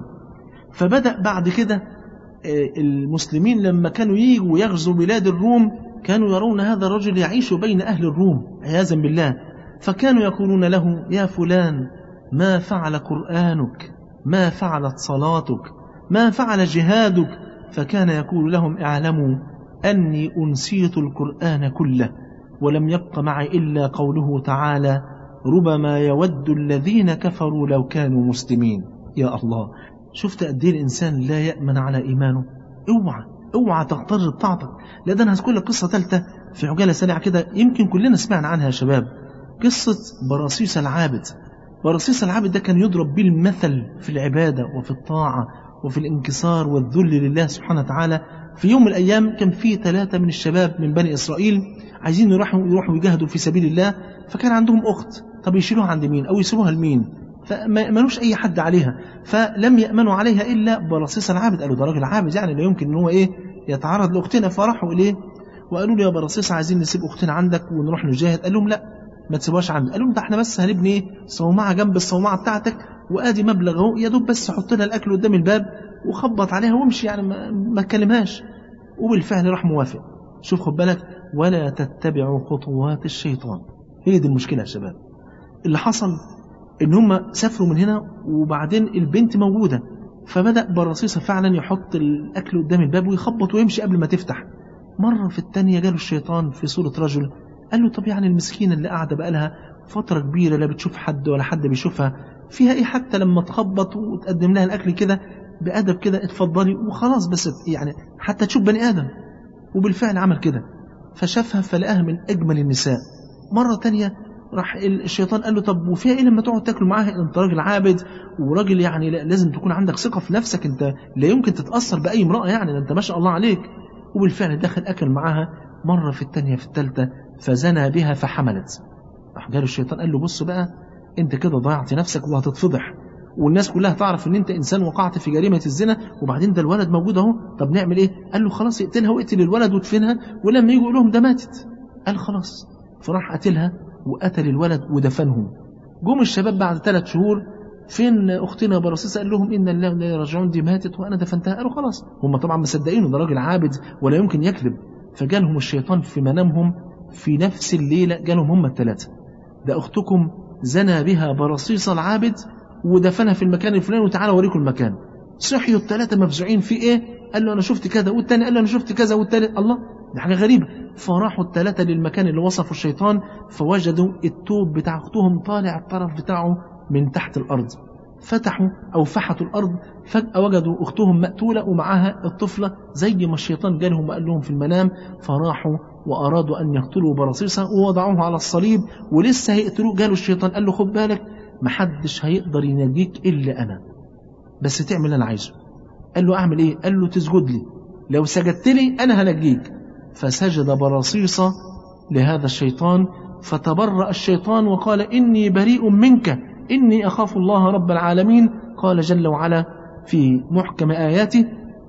فبدأ بعد كده آه، المسلمين لما كانوا ييجوا يغزوا بلاد الروم كانوا يرون هذا الرجل يعيش بين أهل الروم عياذا بالله فكانوا يقولون له يا فلان ما فعل قرآنك ما فعلت صلاتك ما فعل جهادك فكان يقول لهم اعلموا أني أنسيت القرآن كله ولم يبق معي إلا قوله تعالى ربما يود الذين كفروا لو كانوا مسلمين يا الله شفت قد ايه الإنسان لا يأمن على إيمانه اوعى اوعى تغتر بطاعتك لا ده أنا هذكر لك قصة ثالثة في عجالة سريعة كده يمكن كلنا سمعنا عنها يا شباب قصة براسيس العابد براسيس العابد ده كان يضرب به المثل في العبادة وفي الطاعة وفي الانكسار والذل لله سبحانه وتعالى في يوم من الأيام كان في ثلاثة من الشباب من بني إسرائيل عايزين يروحوا يروحوا يجاهدوا في سبيل الله فكان عندهم أخت طب يشيلوها عند مين أو يسيبوها لمين فما يأمنوش أي حد عليها فلم يأمنوا عليها إلا برصيص العابد قالوا ده راجل عابد يعني لا يمكن إن هو إيه يتعرض لأختنا فراحوا إليه وقالوا له يا برصيص عايزين نسيب أختنا عندك ونروح نجاهد قال لهم لا ما تسيبوهاش عندي قال لهم ده احنا بس هنبني ايه صومعه جنب الصومعه بتاعتك وادي مبلغ اهو يا دوب بس حط لها الاكل قدام الباب وخبط عليها وامشي يعني ما, ما تكلمهاش وبالفعل راح موافق شوف خد بالك ولا تتبعوا خطوات الشيطان هي دي المشكله يا شباب اللي حصل ان هم سافروا من هنا وبعدين البنت موجوده فبدا برصيصه فعلا يحط الاكل قدام الباب ويخبط ويمشي قبل ما تفتح مره في الثانيه جاله الشيطان في صوره رجل قال له طب يعني المسكينه اللي قاعده بقالها فتره كبيره لا بتشوف حد ولا حد بيشوفها فيها ايه حتى لما تخبط وتقدم لها الاكل كده بادب كده اتفضلي وخلاص بس يعني حتى تشوف بني ادم وبالفعل عمل كده فشافها فلقاها من اجمل النساء مره تانية راح الشيطان قال له طب وفيها ايه لما تقعد تاكل معاها انت راجل عابد وراجل يعني لازم تكون عندك ثقه في نفسك انت لا يمكن تتاثر باي امراه يعني ده انت ما شاء الله عليك وبالفعل دخل اكل معاها مره في الثانيه في الثالثه فزنى بها فحملت راح جاله الشيطان قال له بص بقى انت كده ضيعت نفسك وهتتفضح والناس كلها تعرف ان انت انسان وقعت في جريمه الزنا وبعدين ده الولد موجود اهو طب نعمل ايه قال له خلاص اقتلها واقتل الولد وادفنها ولما يجوا لهم ده ماتت قال خلاص فراح قتلها وقتل الولد ودفنهم جم الشباب بعد ثلاث شهور فين اختنا برصيصه قال لهم ان الله لا يرجعون دي ماتت وانا دفنتها قالوا خلاص هم طبعا مصدقينه ده راجل عابد ولا يمكن يكذب فجالهم الشيطان في منامهم في نفس الليله جالهم هم الثلاثه ده اختكم زنى بها برصيص العابد ودفنها في المكان الفلاني وتعالى اوريكم المكان صحيوا الثلاثه مفزوعين في ايه قال له انا شفت كذا والتاني قال له انا شفت كذا والتالت الله دي حاجه غريبه فراحوا الثلاثه للمكان اللي وصفه الشيطان فوجدوا التوب بتاع اختهم طالع الطرف بتاعه من تحت الارض فتحوا او فحتوا الارض فجاه وجدوا اختهم مقتوله ومعاها الطفله زي ما الشيطان جالهم وقال لهم في المنام فراحوا وارادوا ان يقتلوا برصيصه ووضعوه على الصليب ولسه هيقتلوه جاله الشيطان قال له خد بالك محدش هيقدر ينجيك الا انا بس تعمل اللي انا عايزه قال له اعمل ايه قال له تسجد لي لو سجدت لي انا هنجيك فسجد برصيصه لهذا الشيطان فتبرأ الشيطان وقال إني بريء منك إني أخاف الله رب العالمين قال جل وعلا في محكم آياته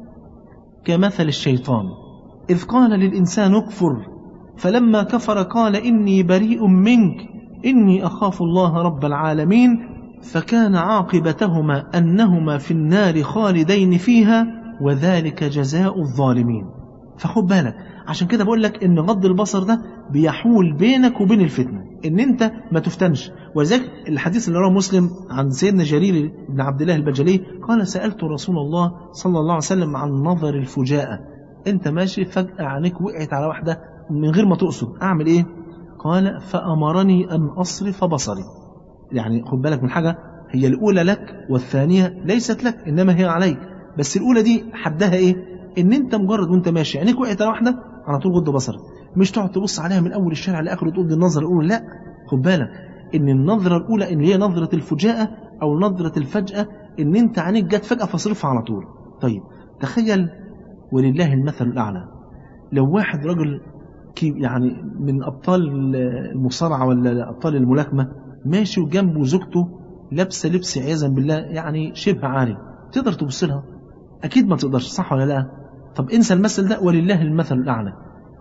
كمثل الشيطان إذ قال للإنسان اكفر فلما كفر قال إني بريء منك إني أخاف الله رب العالمين فكان عاقبتهما أنهما في النار خالدين فيها وذلك جزاء الظالمين فخد بالك عشان كده بقول لك ان غض البصر ده بيحول بينك وبين الفتنه ان انت ما تفتنش ولذلك الحديث اللي رواه مسلم عن سيدنا جرير بن عبد الله البجلي قال سالت رسول الله صلى الله عليه وسلم عن نظر الفجاءه انت ماشي فجاه عينيك وقعت على واحده من غير ما تقصد اعمل ايه قال فامرني ان اصرف بصري يعني خد بالك من حاجه هي الاولى لك والثانيه ليست لك انما هي عليك بس الاولى دي حدها ايه ان انت مجرد وانت ماشي عينيك وقعت على واحده على طول غض بصرك مش تقعد تبص عليها من اول الشارع لاخره تقول دي النظره الاولى لا خد بالك ان النظره الاولى ان هي نظره الفجاءه او نظره الفجاه ان انت عينيك جت فجاه فاصرفها على طول طيب تخيل ولله المثل الاعلى لو واحد رجل يعني من ابطال المصارعه ولا ابطال الملاكمه ماشي وجنبه زوجته لابسه لبس عياذا بالله يعني شبه عاري تقدر تبص لها اكيد ما تقدرش صح ولا لا طب انسى المثل ده ولله المثل الاعلى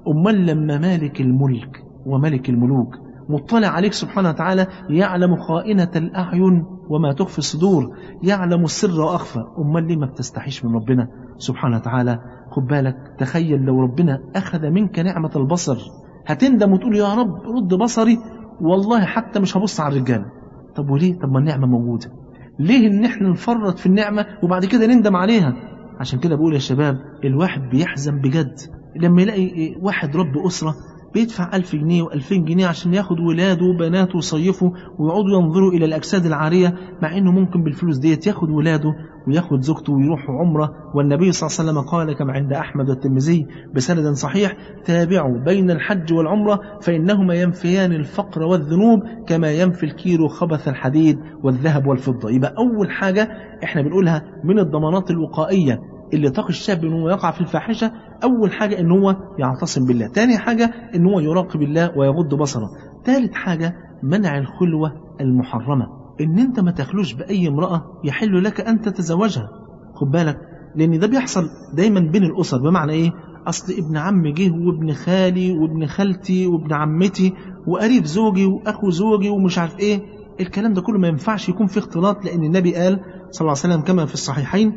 أمال لما مالك الملك وملك الملوك مطلع عليك سبحانه وتعالى يعلم خائنة الأعين وما تخفي الصدور يعلم السر وأخفى أمال ليه ما بتستحيش من ربنا سبحانه وتعالى خد بالك تخيل لو ربنا أخذ منك نعمة البصر هتندم وتقول يا رب رد بصري والله حتى مش هبص على الرجالة طب وليه طب ما النعمة موجودة ليه ان احنا نفرط في النعمة وبعد كده نندم عليها عشان كده بقول يا شباب الواحد بيحزن بجد لما يلاقي واحد رب أسرة بيدفع ألف جنيه وألفين جنيه عشان ياخد ولاده وبناته ويصيفوا ويقعدوا ينظروا إلى الأجساد العارية مع إنه ممكن بالفلوس ديت ياخد ولاده وياخد زوجته ويروحوا عمرة والنبي صلى الله عليه وسلم قال كما عند أحمد والترمذي بسند صحيح تابعوا بين الحج والعمرة فإنهما ينفيان الفقر والذنوب كما ينفي الكيلو خبث الحديد والذهب والفضة يبقى أول حاجة إحنا بنقولها من الضمانات الوقائية اللي تقي الشاب انه يقع في الفاحشه اول حاجه ان هو يعتصم بالله تاني حاجه ان هو يراقب الله ويغض بصره ثالث حاجه منع الخلوه المحرمه ان انت ما تخلوش باي امراه يحل لك ان تتزوجها خد بالك لان ده بيحصل دايما بين الاسر بمعنى ايه اصل ابن عم جه وابن خالي وابن خالتي وابن عمتي وقريب زوجي واخو زوجي ومش عارف ايه الكلام ده كله ما ينفعش يكون في اختلاط لان النبي قال صلى الله عليه وسلم كما في الصحيحين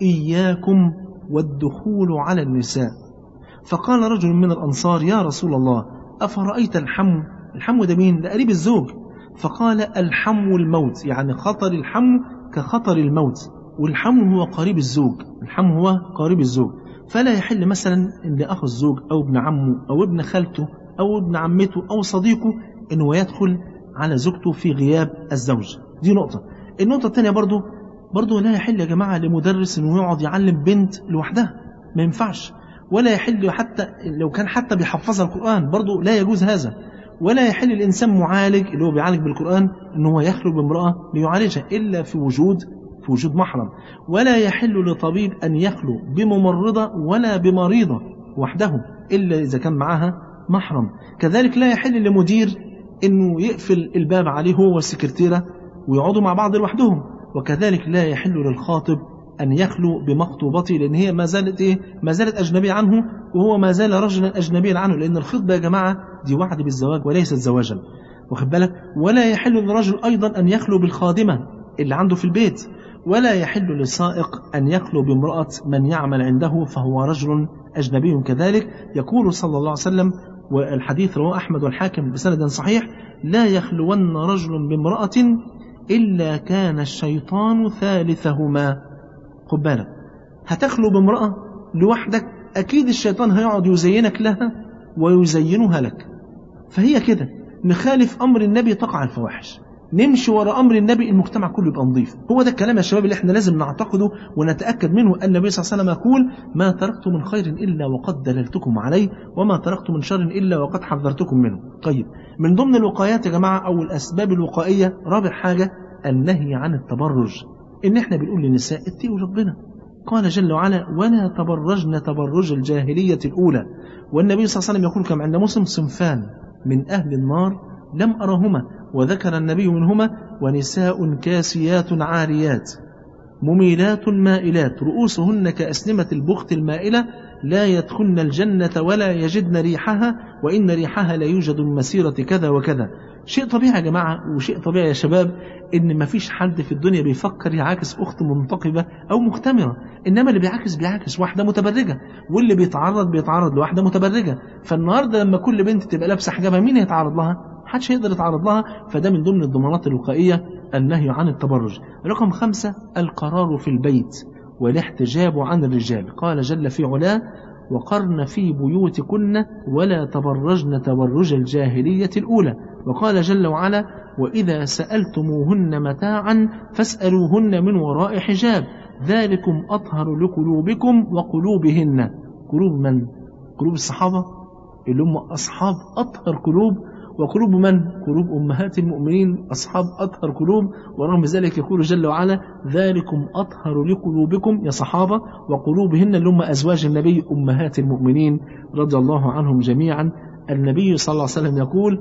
إياكم والدخول على النساء فقال رجل من الأنصار يا رسول الله أفرأيت الحم الحم ده مين؟ ده قريب الزوج فقال الحم الموت يعني خطر الحم كخطر الموت والحم هو قريب الزوج الحم هو قريب الزوج فلا يحل مثلا ان اخ الزوج او ابن عمه او ابن خالته او ابن عمته او صديقه انه يدخل على زوجته في غياب الزوج دي نقطة النقطة الثانية برضو برضه لا يحل يا جماعة لمدرس انه يقعد يعلم بنت لوحدها ما ينفعش ولا يحل حتى لو كان حتى بيحفظها القرآن برضه لا يجوز هذا ولا يحل الإنسان معالج اللي هو بيعالج بالقرآن ان هو يخلو بامرأة ليعالجها إلا في وجود في وجود محرم ولا يحل لطبيب أن يخلو بممرضة ولا بمريضة وحده إلا إذا كان معها محرم كذلك لا يحل لمدير انه يقفل الباب عليه هو والسكرتيرة ويقعدوا مع بعض لوحدهم وكذلك لا يحل للخاطب أن يخلو بمخطوبته لأن هي ما زالت إيه؟ ما زالت أجنبية عنه وهو ما زال رجلا أجنبيا عنه لأن الخطبة يا جماعة دي وعد بالزواج وليست زواجا واخد بالك ولا يحل للرجل أيضا أن يخلو بالخادمة اللي عنده في البيت ولا يحل للسائق أن يخلو بامرأة من يعمل عنده فهو رجل أجنبي كذلك يقول صلى الله عليه وسلم والحديث رواه أحمد والحاكم بسند صحيح لا يخلون رجل بامرأة إلا كان الشيطان ثالثهما خد بالك هتخلو بامرأة لوحدك أكيد الشيطان هيقعد يزينك لها ويزينها لك فهي كده نخالف أمر النبي تقع الفواحش نمشي وراء أمر النبي المجتمع كله يبقى نظيف هو ده الكلام يا شباب اللي احنا لازم نعتقده ونتأكد منه أن النبي صلى الله عليه وسلم يقول ما تركت من خير إلا وقد دللتكم عليه وما تركت من شر إلا وقد حذرتكم منه طيب من ضمن الوقايات يا جماعة أو الأسباب الوقائية رابع حاجة النهي عن التبرج إن احنا بنقول للنساء اتقوا ربنا قال جل وعلا ولا تبرجن تبرج الجاهلية الأولى والنبي صلى الله عليه وسلم يقول كما عند مسلم صنفان من أهل النار لم أرهما وذكر النبي منهما ونساء كاسيات عاريات مميلات مائلات رؤوسهن كأسنمة البخت المائلة لا يدخلن الجنة ولا يجدن ريحها وإن ريحها لا يوجد من مسيرة كذا وكذا شيء طبيعي يا جماعة وشيء طبيعي يا شباب إن مفيش حد في الدنيا بيفكر يعاكس أخت منتقبة أو مختمرة إنما اللي بيعاكس بيعاكس واحدة متبرجة واللي بيتعرض بيتعرض لواحدة متبرجة فالنهاردة لما كل بنت تبقى لابسة حجابها مين هيتعرض لها؟ محدش يقدر يتعرض لها فده من ضمن الضمانات الوقائية النهي عن التبرج رقم خمسة القرار في البيت والاحتجاب عن الرجال قال جل في علاه وقرن في بيوتكن ولا تبرجن تبرج الجاهلية الأولى وقال جل وعلا وإذا سألتموهن متاعا فاسألوهن من وراء حجاب ذلكم أطهر لقلوبكم وقلوبهن قلوب من؟ قلوب الصحابة اللي هم أصحاب أطهر قلوب وقلوب من؟ قلوب أمهات المؤمنين أصحاب أطهر قلوب ورغم ذلك يقول جل وعلا ذلكم أطهر لقلوبكم يا صحابة وقلوبهن اللي هم أزواج النبي أمهات المؤمنين رضي الله عنهم جميعا النبي صلى الله عليه وسلم يقول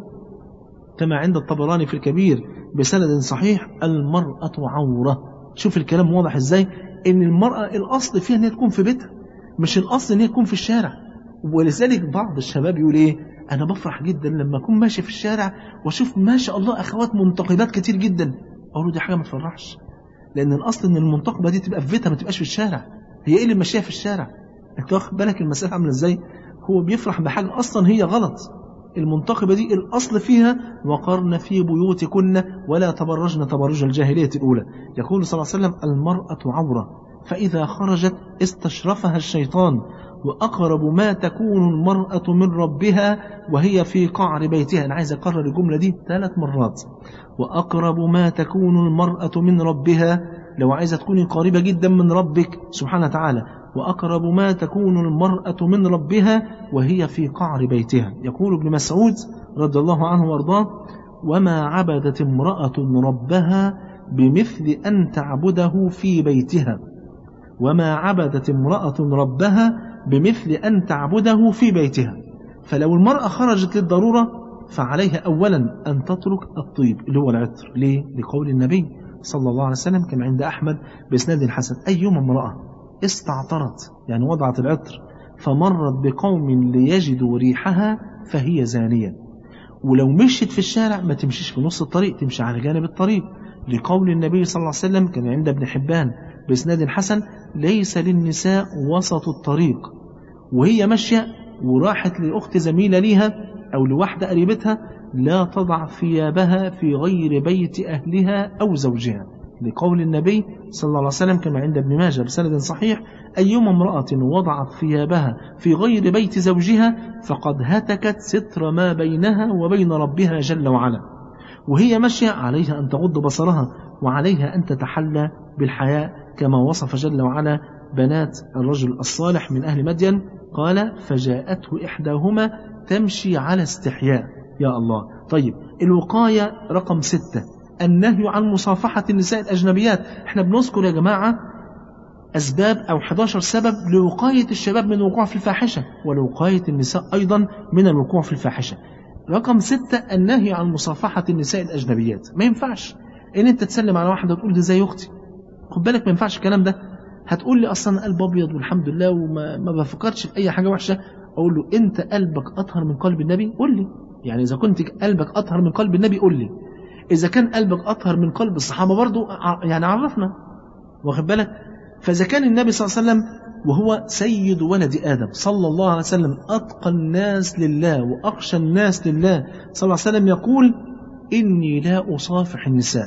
كما عند الطبراني في الكبير بسند صحيح المرأة عورة شوف الكلام واضح ازاي ان المرأة الأصل فيها ان هي تكون في بيتها مش الأصل ان هي تكون في الشارع ولذلك بعض الشباب يقول ايه انا بفرح جدا لما اكون ماشي في الشارع واشوف ما شاء الله اخوات منتقبات كتير جدا اقول له دي حاجه ما تفرحش لان الاصل ان المنتقبه دي تبقى في بيتها ما تبقاش في الشارع هي ايه اللي ماشيه في الشارع انت واخد بالك المساله عامله ازاي هو بيفرح بحاجه اصلا هي غلط المنتقبه دي الاصل فيها وقرن في بيوتكن ولا تبرجن تبرج الجاهليه الاولى يقول صلى الله عليه وسلم المراه عوره فاذا خرجت استشرفها الشيطان واقرب ما تكون المراه من ربها وهي في قعر بيتها انا عايز اكرر الجمله دي ثلاث مرات واقرب ما تكون المراه من ربها لو عايزه تكوني قريبه جدا من ربك سبحانه وتعالى وأقرب ما تكون المرأة من ربها وهي في قعر بيتها يقول ابن مسعود رضي الله عنه وارضاه وما عبدت امرأة ربها بمثل أن تعبده في بيتها وما عبدت امرأة ربها بمثل أن تعبده في بيتها فلو المرأة خرجت للضرورة فعليها أولا أن تترك الطيب اللي هو العطر ليه؟ لقول النبي صلى الله عليه وسلم كما عند أحمد بإسناد حسن أيما امرأة استعطرت يعني وضعت العطر فمرت بقوم ليجدوا ريحها فهي زانية ولو مشيت في الشارع ما تمشيش في نص الطريق تمشي على جانب الطريق لقول النبي صلى الله عليه وسلم كان عند ابن حبان بإسناد حسن ليس للنساء وسط الطريق وهي ماشية وراحت لأخت زميلة ليها أو لواحدة قريبتها لا تضع ثيابها في غير بيت أهلها أو زوجها لقول النبي صلى الله عليه وسلم كما عند ابن ماجه بسند صحيح أيما امرأة وضعت ثيابها في غير بيت زوجها فقد هتكت ستر ما بينها وبين ربها جل وعلا وهي ماشية عليها أن تغض بصرها وعليها أن تتحلى بالحياء كما وصف جل وعلا بنات الرجل الصالح من أهل مدين قال فجاءته إحداهما تمشي على استحياء يا الله طيب الوقاية رقم ستة النهي عن مصافحة النساء الأجنبيات احنا بنذكر يا جماعة أسباب أو 11 سبب لوقاية الشباب من الوقوع في الفاحشة ولوقاية النساء أيضا من الوقوع في الفاحشة رقم ستة النهي عن مصافحة النساء الأجنبيات ما ينفعش إن أنت تسلم على واحدة تقول دي زي أختي خد بالك ما ينفعش الكلام ده هتقول لي أصلا قلب أبيض والحمد لله وما ما بفكرش في أي حاجة وحشة أقول له أنت قلبك أطهر من قلب النبي قول لي يعني إذا كنت قلبك أطهر من قلب النبي قول لي إذا كان قلبك أطهر من قلب الصحابة برضو يعني عرفنا واخد بالك فإذا كان النبي صلى الله عليه وسلم وهو سيد ولد آدم صلى الله عليه وسلم أتقى الناس لله وأخشى الناس لله صلى الله عليه وسلم يقول إني لا أصافح النساء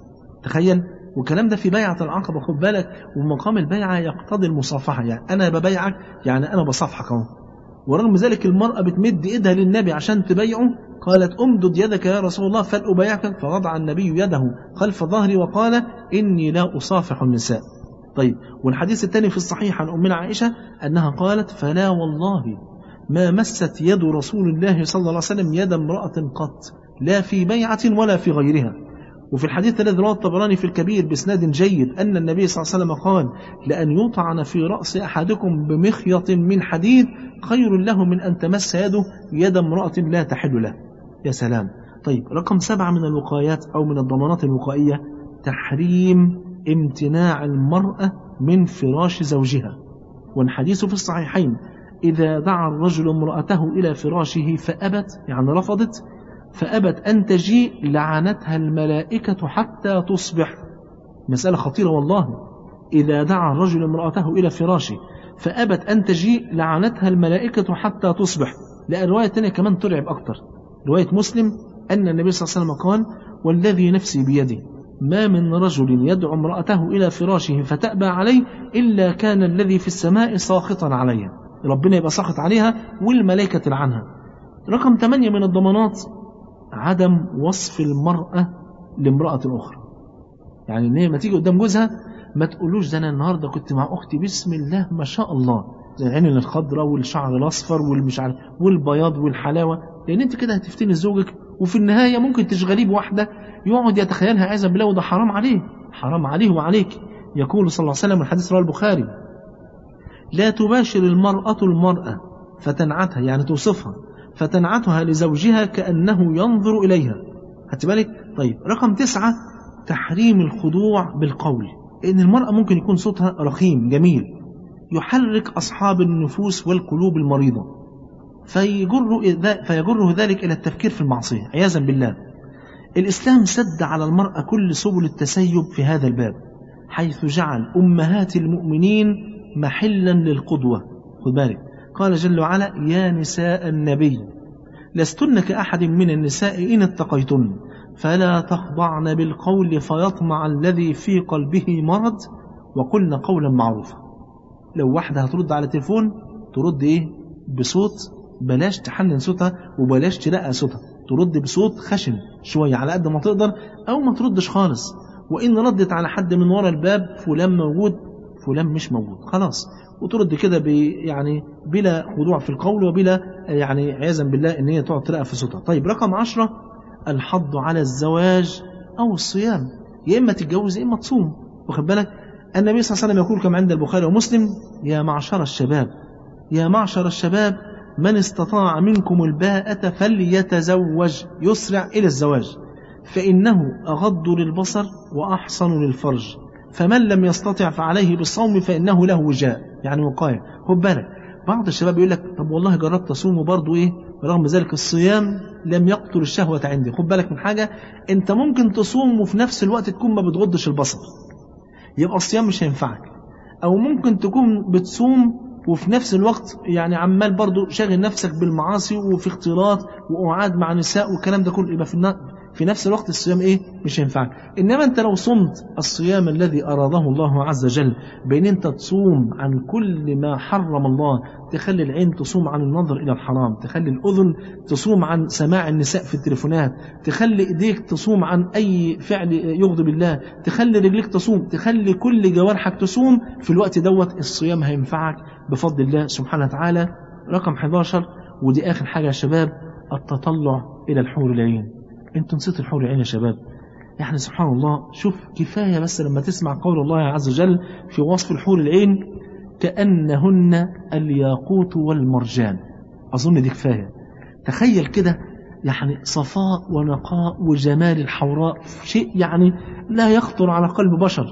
تخيل والكلام ده في بيعة العقبة خد بالك ومقام البيعة يقتضي المصافحة يعني أنا ببيعك يعني أنا بصافحك أهو ورغم ذلك المرأة بتمد إيدها للنبي عشان تبيعه قالت أمدد يدك يا رسول الله فلأبايعك فوضع النبي يده خلف ظهري وقال إني لا أصافح النساء طيب والحديث الثاني في الصحيح عن أمنا عائشة أنها قالت فلا والله ما مست يد رسول الله صلى الله عليه وسلم يد امرأة قط لا في بيعة ولا في غيرها وفي الحديث الذي رواه الطبراني في الكبير باسناد جيد أن النبي صلى الله عليه وسلم قال لأن يطعن في رأس أحدكم بمخيط من حديد خير له من أن تمس يده يد امرأة لا تحل له يا سلام طيب رقم سبعة من الوقايات أو من الضمانات الوقائية تحريم امتناع المرأة من فراش زوجها والحديث في الصحيحين إذا دعا الرجل امرأته إلى فراشه فأبت يعني رفضت فأبت أن تجيء لعنتها الملائكة حتى تصبح مسألة خطيرة والله إذا دعا الرجل امرأته إلى فراشه فأبت أن تجيء لعنتها الملائكة حتى تصبح لأن رواية تانية كمان ترعب أكتر رواية مسلم أن النبي صلى الله عليه وسلم قال والذي نفسي بيده ما من رجل يدعو امرأته إلى فراشه فتأبى عليه إلا كان الذي في السماء ساخطا عليها ربنا يبقى ساخط عليها والملائكة تلعنها رقم ثمانية من الضمانات عدم وصف المرأة لامرأة أخرى يعني إن هي ما تيجي قدام جوزها ما تقولوش ده أنا النهاردة كنت مع أختي بسم الله ما شاء الله زي العين الخضراء والشعر الأصفر والمش عارف والبياض والحلاوة لأن أنت كده هتفتني زوجك وفي النهاية ممكن تشغليه بواحدة يقعد يتخيلها عياذا بالله وده حرام عليه حرام عليه وعليك يقول صلى الله عليه وسلم الحديث رواه البخاري لا تباشر المرأة المرأة فتنعتها يعني توصفها فتنعتها لزوجها كأنه ينظر إليها بالك طيب رقم تسعة تحريم الخضوع بالقول إن المرأة ممكن يكون صوتها رخيم جميل يحرك أصحاب النفوس والقلوب المريضة فيجر فيجره ذلك إلى التفكير في المعصية عياذا بالله الإسلام سد على المرأة كل سبل التسيب في هذا الباب حيث جعل أمهات المؤمنين محلا للقدوة خد بالك قال جل وعلا يا نساء النبي لستن كأحد من النساء إن اتقيتن فلا تخضعن بالقول فيطمع الذي في قلبه مرض وقلن قولا معروفا لو واحدة هترد على تليفون ترد ايه بصوت بلاش تحنن صوتها وبلاش ترقى صوتها ترد بصوت خشن شوية على قد ما تقدر أو ما تردش خالص وإن ردت على حد من ورا الباب فلان موجود فلان مش موجود خلاص وترد كده ب يعني بلا خضوع في القول وبلا يعني عياذا بالله ان هي تقعد ترقى في صوتها طيب رقم عشرة الحض على الزواج او الصيام يا اما تتجوز يا اما تصوم واخد بالك النبي صلى الله عليه وسلم يقول كما عند البخاري ومسلم يا معشر الشباب يا معشر الشباب من استطاع منكم الباءة فليتزوج يسرع إلى الزواج فإنه أغض للبصر وأحصن للفرج فمن لم يستطع فعليه بالصوم فإنه له وجاء يعني وقاية خد بالك بعض الشباب يقول لك طب والله جربت أصوم وبرضه إيه رغم ذلك الصيام لم يقتل الشهوة عندي خد بالك من حاجة أنت ممكن تصوم وفي نفس الوقت تكون ما بتغضش البصر يبقى الصيام مش هينفعك أو ممكن تكون بتصوم وفي نفس الوقت يعني عمال برضو شاغل نفسك بالمعاصي وفي اختلاط وقعاد مع نساء والكلام ده كله يبقى في في نفس الوقت الصيام ايه مش هينفعك انما انت لو صمت الصيام الذي اراده الله عز وجل بين انت تصوم عن كل ما حرم الله تخلي العين تصوم عن النظر الى الحرام تخلي الاذن تصوم عن سماع النساء في التليفونات تخلي ايديك تصوم عن اي فعل يغضب الله تخلي رجليك تصوم تخلي كل جوارحك تصوم في الوقت دوت الصيام هينفعك بفضل الله سبحانه وتعالى رقم 11 ودي اخر حاجه يا شباب التطلع الى الحور العين انتوا نسيتوا الحور العين يا شباب يعني سبحان الله شوف كفاية بس لما تسمع قول الله عز وجل في وصف الحور العين كأنهن الياقوت والمرجان أظن دي كفاية تخيل كده يعني صفاء ونقاء وجمال الحوراء شيء يعني لا يخطر على قلب بشر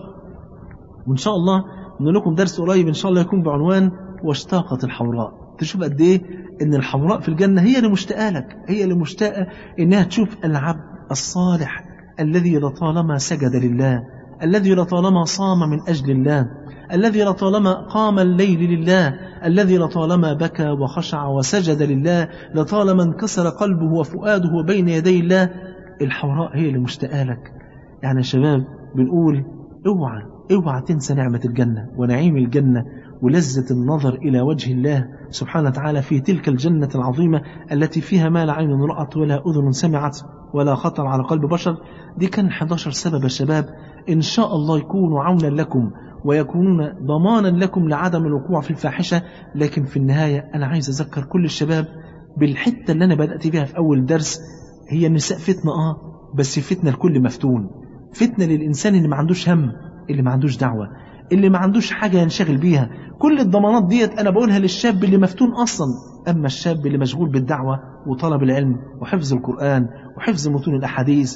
وإن شاء الله نقول لكم درس قريب إن شاء الله يكون بعنوان واشتاقت الحوراء تشوف قد إيه إن الحوراء في الجنة هي اللي مشتاقة لك هي اللي مشتاقة إنها تشوف العبد الصالح الذي لطالما سجد لله الذي لطالما صام من أجل الله الذي لطالما قام الليل لله الذي لطالما بكى وخشع وسجد لله لطالما انكسر قلبه وفؤاده بين يدي الله الحوراء هي اللي مشتاقة لك يعني يا شباب بنقول اوعى اوعى تنسى نعمة الجنة ونعيم الجنة ولذة النظر إلى وجه الله سبحانه وتعالى في تلك الجنة العظيمة التي فيها ما لا عين رأت ولا أذن سمعت ولا خطر على قلب بشر دي كان 11 سبب يا شباب إن شاء الله يكونوا عونا لكم ويكونون ضمانا لكم لعدم الوقوع في الفاحشة لكن في النهاية أنا عايز أذكر كل الشباب بالحتة اللي أنا بدأت بها في أول درس هي النساء فتنة آه بس فتنة لكل مفتون فتنة للإنسان اللي ما عندوش هم اللي ما عندوش دعوة اللي ما عندوش حاجة ينشغل بيها كل الضمانات ديت أنا بقولها للشاب اللي مفتون أصلا أما الشاب اللي مشغول بالدعوة وطلب العلم وحفظ القرآن وحفظ متون الأحاديث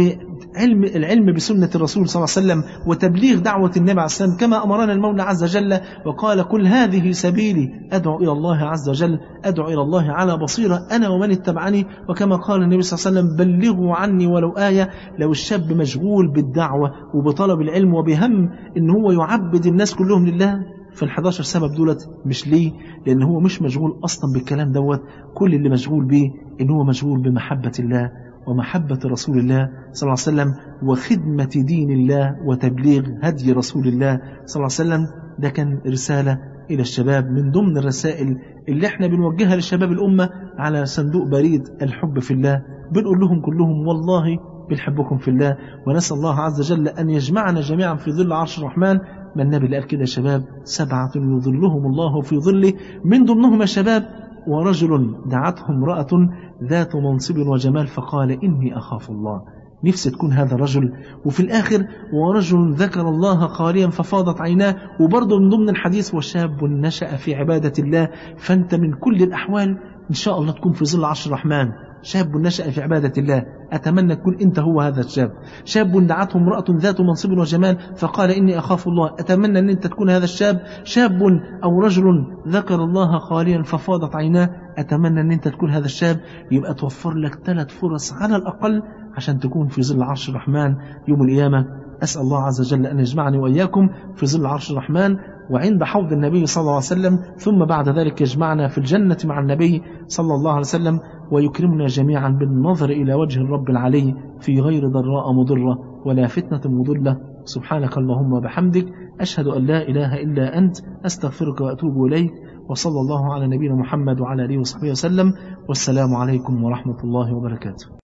وعلم العلم بسنة الرسول صلى الله عليه وسلم وتبليغ دعوة النبي عليه السلام كما أمرنا المولى عز وجل وقال كل هذه سبيلي أدعو إلى الله عز وجل أدعو إلى الله على بصيرة أنا ومن اتبعني وكما قال النبي صلى الله عليه وسلم بلغوا عني ولو آية لو الشاب مشغول بالدعوة وبطلب العلم وبهم إن هو يعبد الناس كلهم لله فال11 سبب دولت مش ليه لأن هو مش مشغول أصلا بالكلام دوت كل اللي مشغول بيه إن هو مشغول بمحبة الله ومحبة رسول الله صلى الله عليه وسلم وخدمة دين الله وتبليغ هدي رسول الله صلى الله عليه وسلم ده كان رسالة إلى الشباب من ضمن الرسائل اللي احنا بنوجهها للشباب الأمة على صندوق بريد الحب في الله بنقول لهم كلهم والله بنحبكم في الله ونسأل الله عز وجل أن يجمعنا جميعا في ظل عرش الرحمن ما النبي اللي قال كده يا شباب سبعة يظلهم الله في ظله من ضمنهم يا شباب ورجل دعته امرأة ذات منصب وجمال فقال إني أخاف الله نفسي تكون هذا الرجل وفي الآخر ورجل ذكر الله خاليا ففاضت عيناه وبرضه من ضمن الحديث وشاب نشأ في عبادة الله فأنت من كل الأحوال إن شاء الله تكون في ظل عرش الرحمن شاب نشأ في عبادة الله أتمنى تكون أنت هو هذا الشاب شاب دعته امرأة ذات منصب وجمال فقال إني أخاف الله أتمنى أن أنت تكون هذا الشاب شاب أو رجل ذكر الله خاليا ففاضت عيناه أتمنى أن أنت تكون هذا الشاب يبقى توفر لك ثلاث فرص على الأقل عشان تكون في ظل عرش الرحمن يوم القيامة أسأل الله عز وجل أن يجمعني وإياكم في ظل عرش الرحمن وعند حوض النبي صلى الله عليه وسلم ثم بعد ذلك يجمعنا في الجنة مع النبي صلى الله عليه وسلم ويكرمنا جميعا بالنظر إلى وجه الرب العلي في غير ضراء مضرة ولا فتنة مضلة سبحانك اللهم وبحمدك أشهد أن لا إله إلا أنت أستغفرك وأتوب إليك وصلى الله على نبينا محمد وعلى آله وصحبه وسلم والسلام عليكم ورحمة الله وبركاته